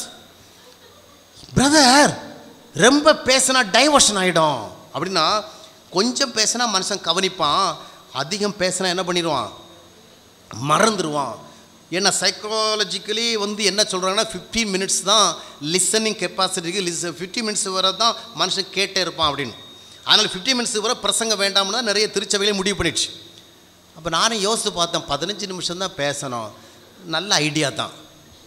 பிரதர் ரொம்ப பேசினா டைவர்ஷன் ஆகிடும் அப்படின்னா கொஞ்சம் பேசினா மனுஷன் கவனிப்பான் அதிகம் பேசினா என்ன பண்ணிடுவான் மறந்துடுவான் ஏன்னா சைக்காலஜிக்கலி வந்து என்ன சொல்கிறாங்கன்னா 15 மினிட்ஸ் தான் லிசனிங் கெப்பாசிட்டிக்கு லிஸ் ஃபிஃப்டி மினிட்ஸ் வரை தான் மனுஷன் கேட்டே இருப்பான் அப்படின்னு அதனால் 15 மினிட்ஸ் வரை பிரசங்க வேண்டாம்னு தான் நிறைய திருச்சபையிலே முடிவு பண்ணிடுச்சு அப்போ நானும் யோசித்து பார்த்தேன் பதினஞ்சு நிமிஷம் தான் பேசணும் நல்ல ஐடியா தான்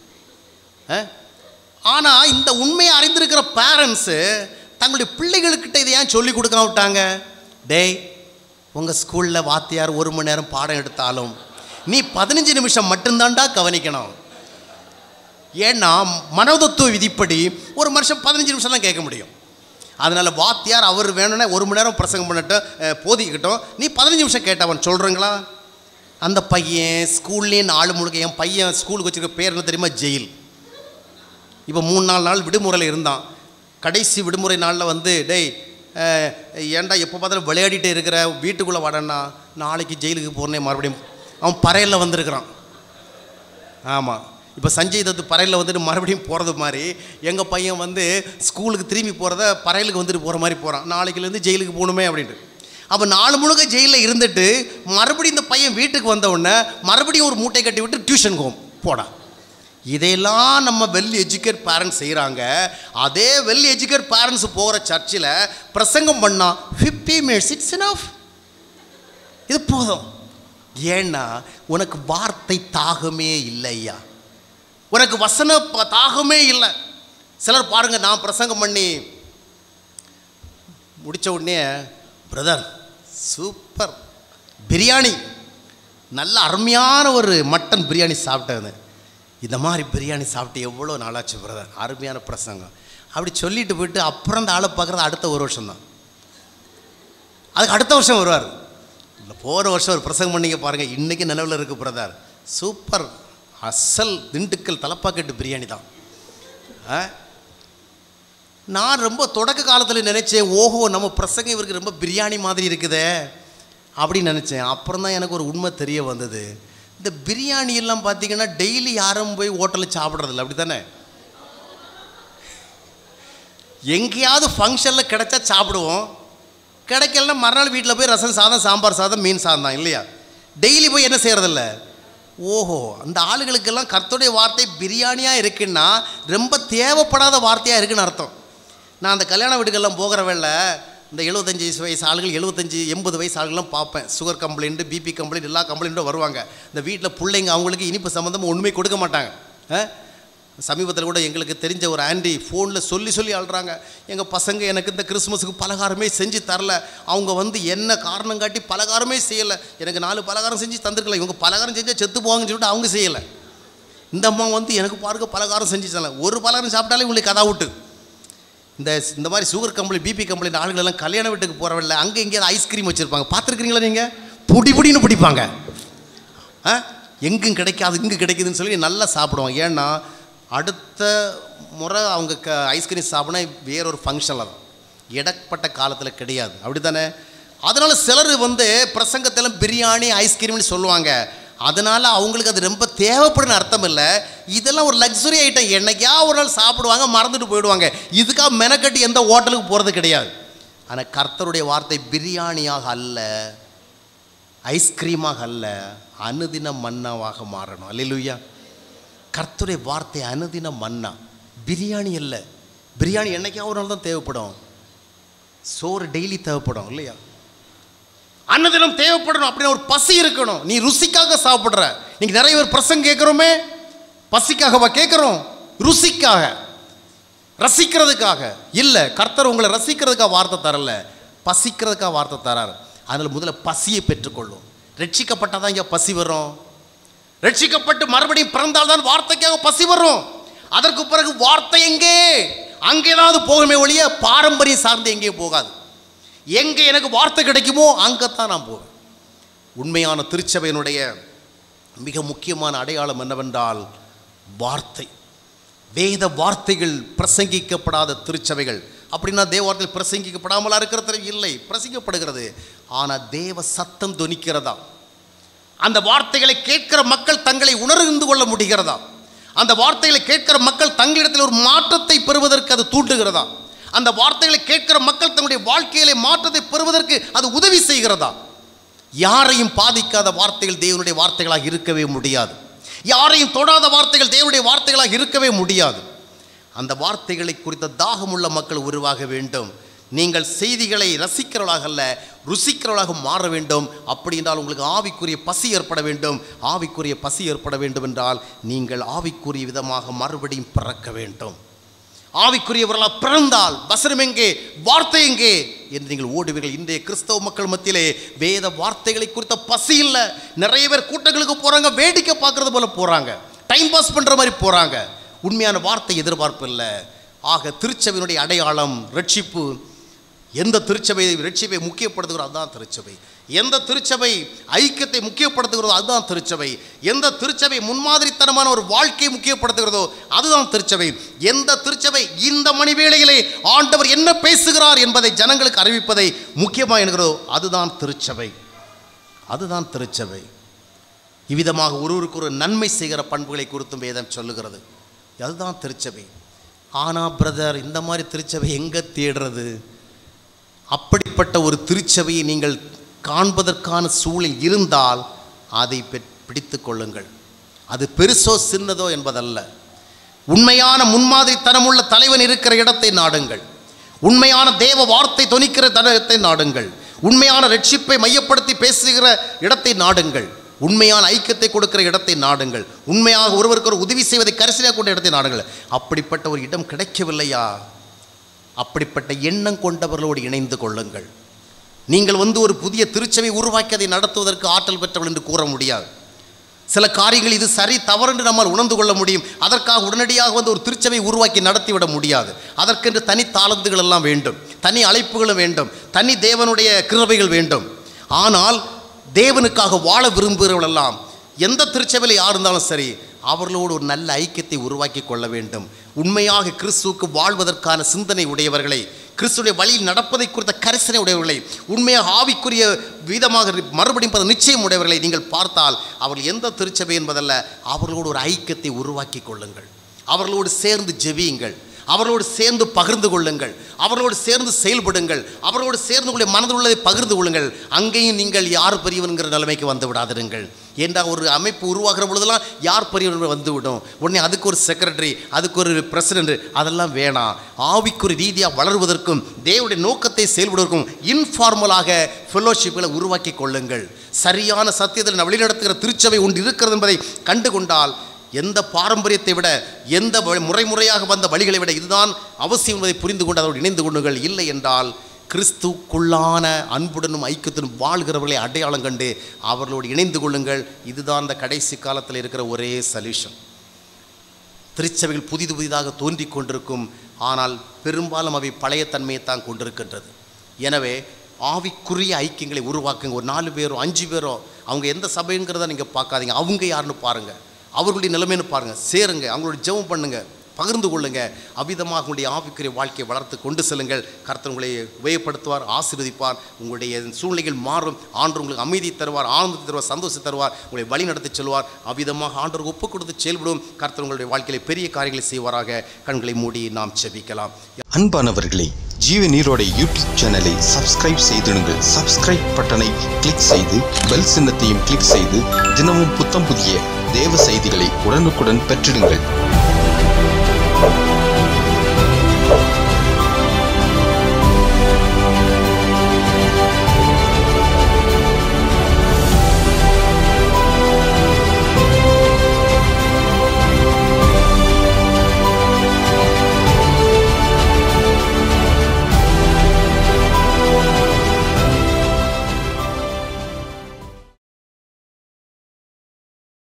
ஆனால் இந்த உண்மையை அறிந்திருக்கிற பேரண்ட்ஸு தங்களுடைய பிள்ளைகளுக்கிட்ட இதை ஏன் சொல்லி கொடுக்காம விட்டாங்க டேய் உங்கள் ஸ்கூலில் வாத்தியார் ஒரு மணி நேரம் பாடம் எடுத்தாலும் நீ பதினஞ்சு நிமிஷம் மட்டும்தான்டா கவனிக்கணும் ஏன்னா மனோதத்துவ விதிப்படி ஒரு மனுஷன் பதினஞ்சு நிமிஷம் தான் கேட்க முடியும் அதனால் வாத்தியார் அவர் வேணும்னா ஒரு மணி நேரம் பிரசங்கம் பண்ணட்டும் அஹ், போதிக்கட்டும் நீ பதினஞ்சு நிமிஷம் கேட்டவன் சொல்கிறீங்களா அந்த பையன் ஸ்கூல்லேயே நாலு முழுக்க என் பையன் ஸ்கூலுக்கு வச்சிருக்க பேர் என்ன தெரியுமா ஜெயில் இப்போ மூணு நாலு நாள் விடுமுறையில் இருந்தான் கடைசி விடுமுறை நாளில் வந்து டேய் அஹ், ஏன்டா எப்போ பார்த்தாலும் விளையாடிட்டே இருக்கிற வீட்டுக்குள்ளே வாடன்னா நாளைக்கு ஜெயிலுக்கு போகிறனே மறுபடியும் அவன் பறையில் வந்திருக்கிறான் ஆமாம் இப்போ சஞ்சய் தத்து பறையில் வந்துட்டு மறுபடியும் போகிறது மாதிரி எங்கள் பையன் வந்து ஸ்கூலுக்கு திரும்பி போகிறத பறையலுக்கு வந்துட்டு போகிற மாதிரி போகிறான் நாளைக்குலேருந்து ஜெயிலுக்கு போகணுமே அப்படின்ட்டு அப்போ நாலு முழுக்க ஜெயிலில் இருந்துட்டு மறுபடியும் இந்த பையன் வீட்டுக்கு வந்த உடனே மறுபடியும் ஒரு மூட்டை கட்டி விட்டு டியூஷன் ஹோம் போடா இதையெல்லாம் நம்ம வெல் எஜுகேட் பேரண்ட்ஸ் செய்கிறாங்க அதே வெல் எஜுகேட் பேரண்ட்ஸ் போகிற சர்ச்சில் பிரசங்கம் பண்ணால் ஃபிஃப்டி மினிட்ஸ் இட்ஸ் enough இது போதும் ஏன்னா உனக்கு வார்த்தை தாகமே இல்லை ஐயா உனக்கு வசன ப- தாகமே இல்லை சிலர் பாருங்க நான் பிரசங்கம் பண்ணி முடிச்ச உடனே பிரதர் சூப்பர் பிரியாணி நல்ல அருமையான ஒரு மட்டன் பிரியாணி சாப்பிட்டேன் இந்த மாதிரி பிரியாணி சாப்பிட்டு எவ்வளோ நாளாச்சு பிரதர் அருமையான பிரசங்கம் அப்படி சொல்லிட்டு போயிட்டு அப்புறம் அந்த ஆளை பார்க்குறது அடுத்த ஒரு வருஷம் தான் அதுக்கு அடுத்த வருஷம் வருவார் இல்லை போன வருஷம் ஒரு பிரசங்கம் பண்ணீங்க பாருங்கள் இன்றைக்கி நிலவில் இருக்குது பிரதர் சூப்பர் அசல் திண்டுக்கல் தலப்பாக்கட்டு பிரியாணி தான் ஆ? நான் ரொம்ப தொடக்க காலத்தில் நினச்சேன் ஓஹோ நம்ம பிரசங்கம் இவருக்கு ரொம்ப பிரியாணி மாதிரி இருக்குதே அப்படின்னு நினச்சேன் அப்புறம் தான் எனக்கு ஒரு உண்மை தெரிய வந்தது இந்த பிரியாணி எல்லாம் பார்த்தீங்கன்னா டெய்லி யாரும் போய் ஹோட்டலில் சாப்பிட்றதில்ல அப்படி தானே எங்கேயாவது ஃபங்க்ஷனில் கிடைச்சா சாப்பிடுவோம் கிடைக்கலன்னா மறுநாள் வீட்டில் போய் ரசம் சாதம் சாம்பார் சாதம் மீன் சாதம் தான் இல்லையா டெய்லி போய் என்ன செய்கிறதில்ல ஓஹோ அந்த ஆளுகளுக்கெல்லாம் கர்த்தருடைய வார்த்தை பிரியாணியாக இருக்குன்னா ரொம்ப தேவைப்படாத வார்த்தையாக இருக்குன்னு அர்த்தம் நான் அந்த கல்யாண வீட்டுக்கெல்லாம் போகிற வேளை இந்த எழுபத்தஞ்சி வயசு ஆளுகள் எழுபத்தஞ்சி எண்பது வயசு ஆளுகள்லாம் பார்ப்பேன் சுகர் கம்ப்ளைண்ட்டு பிபி கம்ப்ளைண்ட் எல்லா கம்ப்ளைண்ட்டும் வருவாங்க இந்த வீட்டில் பிள்ளைங்க அவங்களுக்கு இனிப்பு சம்மந்தமாக ஒன்றுமே கொடுக்க மாட்டாங்க ஆ? சமீபத்தில் கூட எங்களுக்கு தெரிஞ்ச ஒரு ஆண்டி ஃபோனில் சொல்லி சொல்லி அழுறாங்க எங்கள் பசங்க எனக்கு இந்த கிறிஸ்மஸுக்கு பலகாரமே செஞ்சு தரல அவங்க வந்து என்ன காரணம் காட்டி பலகாரமே செய்யலை எனக்கு நாலு பலகாரம் செஞ்சு தந்திருக்கல இவங்க பலகாரம் செஞ்சால் செத்து போவாங்கன்னு சொல்லிட்டு அவங்க செய்யலை இந்த அம்மா வந்து எனக்கு பாருங்க பலகாரம் செஞ்சு தரல ஒரு பலகாரம் சாப்பிட்டாலே உங்களுக்கு கதா விட்டு இந்த இந்த மாதிரி சுகர் கம்ப்ளைண்ட் பிபி கம்ப்ளைண்ட் ஆளுகள் எல்லாம் கல்யாண வீட்டுக்கு போகிறவில்ல அங்கே எங்கேயாவது ஐஸ்கிரீம் வச்சுருப்பாங்க பார்த்துருக்கிறீங்களா நீங்கள் புடி புடின்னு பிடிப்பாங்க ஆ எங்கும் கிடைக்காது இங்கே கிடைக்குதுன்னு சொல்லி நல்லா சாப்பிடுவாங்க ஏன்னா அடுத்த முறை அவங்க க ஐஸ்கிரீம் சாப்பிட்னா வேறொரு ஃபங்க்ஷனில் தான் இடப்பட்ட காலத்தில் கிடையாது அப்படி தானே அதனால் சிலர் வந்து பிரசங்கத்தெல்லாம் பிரியாணி ஐஸ்கிரீம்னு சொல்லுவாங்க அதனால் அவங்களுக்கு அது ரொம்ப தேவைப்படுன்னு அர்த்தம் இல்லை இதெல்லாம் ஒரு லக்ஸுரி ஐட்டம் என்னைக்கா ஒரு நாள் சாப்பிடுவாங்க மறந்துட்டு போயிடுவாங்க இதுக்காக மெனக்கட்டி எந்த ஹோட்டலுக்கு போகிறது கிடையாது ஆனால் கர்த்தருடைய வார்த்தை பிரியாணியாக அல்ல ஐஸ்கிரீமாக அல்ல அனுதின மன்னாவாக மாறணும் அல்லையா கர்த்தருடைய வார்த்தை அனுதின மன்னா பிரியாணி அல்ல பிரியாணி என்னைக்கா ஒரு நாள் தான் தேவைப்படும் சோறு டெய்லி தேவைப்படும் இல்லையா அன்னதினம் தேவைப்படணும் அப்படின்னு ஒரு பசி இருக்கணும் நீ ருசிக்காக சாப்பிட்ற நீங்க நிறைய பேர் பிரசங்க கேட்குறோமே பசிக்காகவா கேட்குறோம் ருசிக்காக ரசிக்கிறதுக்காக இல்லை கர்த்தர் உங்களை ரசிக்கிறதுக்காக வார்த்தை தரல பசிக்கிறதுக்காக வார்த்தை தரார் அதில் முதல்ல பசியை பெற்றுக்கொள்ளும் ரட்சிக்கப்பட்டாதான் இங்கே பசி வரும் ரட்சிக்கப்பட்டு மறுபடியும் பிறந்தால்தான் வார்த்தைக்காக பசி வரும் அதற்கு பிறகு வார்த்தை எங்கே அங்கேதாவது போகுமே ஒழிய பாரம்பரியம் சார்ந்து எங்கேயும் போகாது எங்கே எனக்கு வார்த்தை கிடைக்குமோ அங்கத்தான் நான் போவேன் உண்மையான திருச்சபையினுடைய மிக முக்கியமான அடையாளம் என்னவென்றால் வார்த்தை வேத வார்த்தைகள் பிரசங்கிக்கப்படாத திருச்சபைகள் அப்படின்னா தேவ வார்த்தைகள் பிரசங்கிக்கப்படாமலா இருக்கிறது இல்லை பிரசங்கிக்கப்படுகிறது ஆனால் தேவ சத்தம் தொனிக்கிறதா அந்த வார்த்தைகளை கேட்கிற மக்கள் தங்களை உணர்ந்து கொள்ள முடிகிறதா அந்த வார்த்தைகளை கேட்கிற மக்கள் தங்களிடத்தில் ஒரு மாற்றத்தை பெறுவதற்கு அது தூண்டுகிறதா அந்த வார்த்தைகளை கேட்கிற மக்கள் தங்களுடைய வாழ்க்கையிலே மாற்றத்தை பெறுவதற்கு அது உதவி செய்கிறதா யாரையும் பாதிக்காத வார்த்தைகள் தேவனுடைய வார்த்தைகளாக இருக்கவே முடியாது யாரையும் தொடாத வார்த்தைகள் தேவனுடைய வார்த்தைகளாக இருக்கவே முடியாது அந்த வார்த்தைகளை குறித்த தாகமுள்ள மக்கள் உருவாக வேண்டும் நீங்கள் செய்திகளை ரசிக்கிறவர்களாக அல்ல ருசிக்கிறவர்களாக மாற வேண்டும் அப்படி என்றால் உங்களுக்கு ஆவிக்குரிய பசி ஏற்பட வேண்டும் ஆவிக்குரிய பசி ஏற்பட வேண்டும் என்றால் நீங்கள் ஆவிக்குரிய விதமாக மறுபடியும் பிறக்க வேண்டும் ஆவிக்குரியவர்களாக பிறந்தால் வசனம் எங்கே வார்த்தை எங்கே என்று நீங்கள் ஓடுவீர்கள் இன்றைய கிறிஸ்தவ மக்கள் மத்தியிலே வேத வார்த்தைகளை குறித்த பசி இல்லை நிறைய பேர் கூட்டங்களுக்கு போகிறாங்க வேடிக்கை பார்க்கறது போல போகிறாங்க டைம் பாஸ் பண்ணுற மாதிரி போகிறாங்க உண்மையான வார்த்தை எதிர்பார்ப்பு இல்லை ஆக திருச்சபையினுடைய அடையாளம் ரட்சிப்பு எந்த திருச்சபை ரட்சிப்பை முக்கியப்படுத்துகிறோ அதுதான் திருச்சபை எந்த திருச்சபை ஐக்கியத்தை முக்கியப்படுத்துகிறதோ அதுதான் திருச்சபை எந்த திருச்சபை முன்மாதிரித்தனமான ஒரு வாழ்க்கையை முக்கியப்படுத்துகிறதோ அதுதான் திருச்சபை எந்த திருச்சபை இந்த மணி வேளையிலே ஆண்டவர் என்ன பேசுகிறார் என்பதை ஜனங்களுக்கு அறிவிப்பதை முக்கியமாக என்கிறதோ அதுதான் திருச்சபை அதுதான் திருச்சபை இவ்விதமாக ஒருவருக்கு ஒரு நன்மை செய்கிற பண்புகளை குறித்தும் வேதம் சொல்லுகிறது அதுதான் திருச்சபை ஆனால் பிரதர் இந்த மாதிரி திருச்சபை எங்கே தேடுறது அப்படிப்பட்ட ஒரு திருச்சபையை நீங்கள் காண்பதற்கான சூழல் இருந்தால் அதை பெ- பிடித்துக் கொள்ளுங்கள் அது பெருசோ சின்னதோ என்பதல்ல உண்மையான முன்மாதிரித்தனமுள்ள தலைவன் இருக்கிற இடத்தை நாடுங்கள் உண்மையான தேவ வார்த்தை தொனிக்கிற இடத்தை நாடுங்கள் உண்மையான ரட்சிப்பை மையப்படுத்தி பேசுகிற இடத்தை நாடுங்கள் உண்மையான ஐக்கியத்தை கொடுக்கிற இடத்தை நாடுங்கள் உண்மையாக ஒருவருக்கு ஒரு உதவி செய்வதை கரிசனையாக கொண்ட இடத்தை நாடுங்கள் அப்படிப்பட்ட ஒரு இடம் கிடைக்கவில்லையா அப்படிப்பட்ட எண்ணம் கொண்டவர்களோடு இணைந்து கொள்ளுங்கள் நீங்கள் வந்து ஒரு புதிய திருச்சபை உருவாக்கி அதை நடத்துவதற்கு ஆற்றல் பெற்றவள் என்று கூற முடியாது சில காரியங்கள் இது சரி தவறு என்று நம்மால் உணர்ந்து கொள்ள முடியும் அதற்காக உடனடியாக வந்து ஒரு திருச்சபை உருவாக்கி நடத்திவிட முடியாது அதற்கென்று தனி தாளந்துகள் எல்லாம் வேண்டும் தனி அழைப்புகளும் வேண்டும் தனி தேவனுடைய கிருபைகள் வேண்டும் ஆனால் தேவனுக்காக வாழ விரும்புகிறவர்களெல்லாம் எந்த திருச்சபையில் யார் இருந்தாலும் சரி அவர்களோடு ஒரு நல்ல ஐக்கியத்தை உருவாக்கி கொள்ள வேண்டும் உண்மையாக கிறிஸ்துவுக்கு வாழ்வதற்கான சிந்தனை உடையவர்களை கிறிஸ்துடைய வழியில் நடப்பதை குறித்த கரிசனை உடையவர்களை உண்மையாக ஆவிக்குரிய விதமாக மறுபடியும் பல நிச்சயம் உடையவர்களை நீங்கள் பார்த்தால் அவர்கள் எந்த திருச்சபை என்பதல்ல அவர்களோடு ஒரு ஐக்கியத்தை உருவாக்கி கொள்ளுங்கள் அவர்களோடு சேர்ந்து ஜெபியுங்கள் அவர்களோடு சேர்ந்து பகிர்ந்து கொள்ளுங்கள் அவர்களோடு சேர்ந்து செயல்படுங்கள் அவர்களோடு சேர்ந்து உங்களுடைய மனதில் உள்ளதை பகிர்ந்து கொள்ளுங்கள் அங்கேயும் நீங்கள் யார் பெரியவன்கிற நிலைமைக்கு வந்து விடாதிருங்கள் ஏண்டா ஒரு அமைப்பு உருவாகிற பொழுதெல்லாம் யார் பெரியவன் வந்துவிடும் உடனே அதுக்கு ஒரு செக்ரட்டரி அதுக்கு ஒரு பிரசிடென்ட் அதெல்லாம் வேணாம் ஆவிக்குறி ரீதியாக வளருவதற்கும் தேவனுடைய நோக்கத்தை செயல்படுவதற்கும் இன்ஃபார்மலாக ஃபெலோஷிப்களை உருவாக்கி கொள்ளுங்கள் சரியான சத்தியத்தில் வழிநடத்துகிற திருச்சபை ஒன்று இருக்கிறது என்பதை கண்டு கொண்டால் எந்த பாரம்பரியத்தை விட எந்த வழி- முறை முறையாக வந்த வழிகளை விட இதுதான் அவசியம் என்பதை புரிந்து கொண்டு அதோடு இணைந்து கொள்ளுங்கள் இல்லை என்றால் கிறிஸ்துக்குள்ளான அன்புடனும் ஐக்கியத்துடன் வாழ்கிறவர்களை அடையாளம் கண்டு அவர்களோடு இணைந்து கொள்ளுங்கள் இதுதான் இந்த கடைசி காலத்தில் இருக்கிற ஒரே சொல்யூஷன் திருச்சபைகள் புதிது புதிதாக தோன்றிக் கொண்டிருக்கும் ஆனால் பெரும்பாலும் அவை பழைய தன்மையைத்தான் கொண்டிருக்கின்றது எனவே ஆவிக்குரிய ஐக்கியங்களை உருவாக்குங்க ஒரு நாலு பேரோ அஞ்சு பேரோ அவங்க எந்த சபைங்கிறத நீங்கள் பார்க்காதீங்க அவங்க யாருன்னு பாருங்கள் அவர்களுடைய நிலைமைன்னு பாருங்கள் சேருங்க அவங்களோட ஜெபம் பண்ணுங்க பகிர்ந்து கொள்ளுங்க அவ்விதமாக உங்களுடைய ஆவிக்குரிய வாழ்க்கையை வளர்த்து கொண்டு செல்லுங்கள் கர்த்தர் உங்களை உபயோகப்படுத்துவார் ஆசீர்வதிப்பார் உங்களுடைய சூழ்நிலைகள் மாறும் ஆண்டு உங்களுக்கு அமைதி தருவார் ஆனந்தத்தை தருவார் சந்தோஷத்தை தருவார் உங்களை வழி நடத்தி செல்வார் அவ்விதமாக ஆண்டவர் ஒப்பு கொடுத்து செயல்படும் கர்த்தர் உங்களுடைய வாழ்க்கையில பெரிய காரியங்களை செய்வாராக கண்களை மூடி நாம் செபிக்கலாம் அன்பானவர்களே ஜீவ நீரோட யூடியூப் சேனலை சப்ஸ்கிரைப் செய்திடுங்கள் சப்ஸ்கிரைப் பட்டனை கிளிக் செய்து பெல் சின்னத்தையும் கிளிக் செய்து தினமும் புத்தம் புதிய தேவ செய்திகளை உடனுக்குடன் பெற்றிடுங்கள்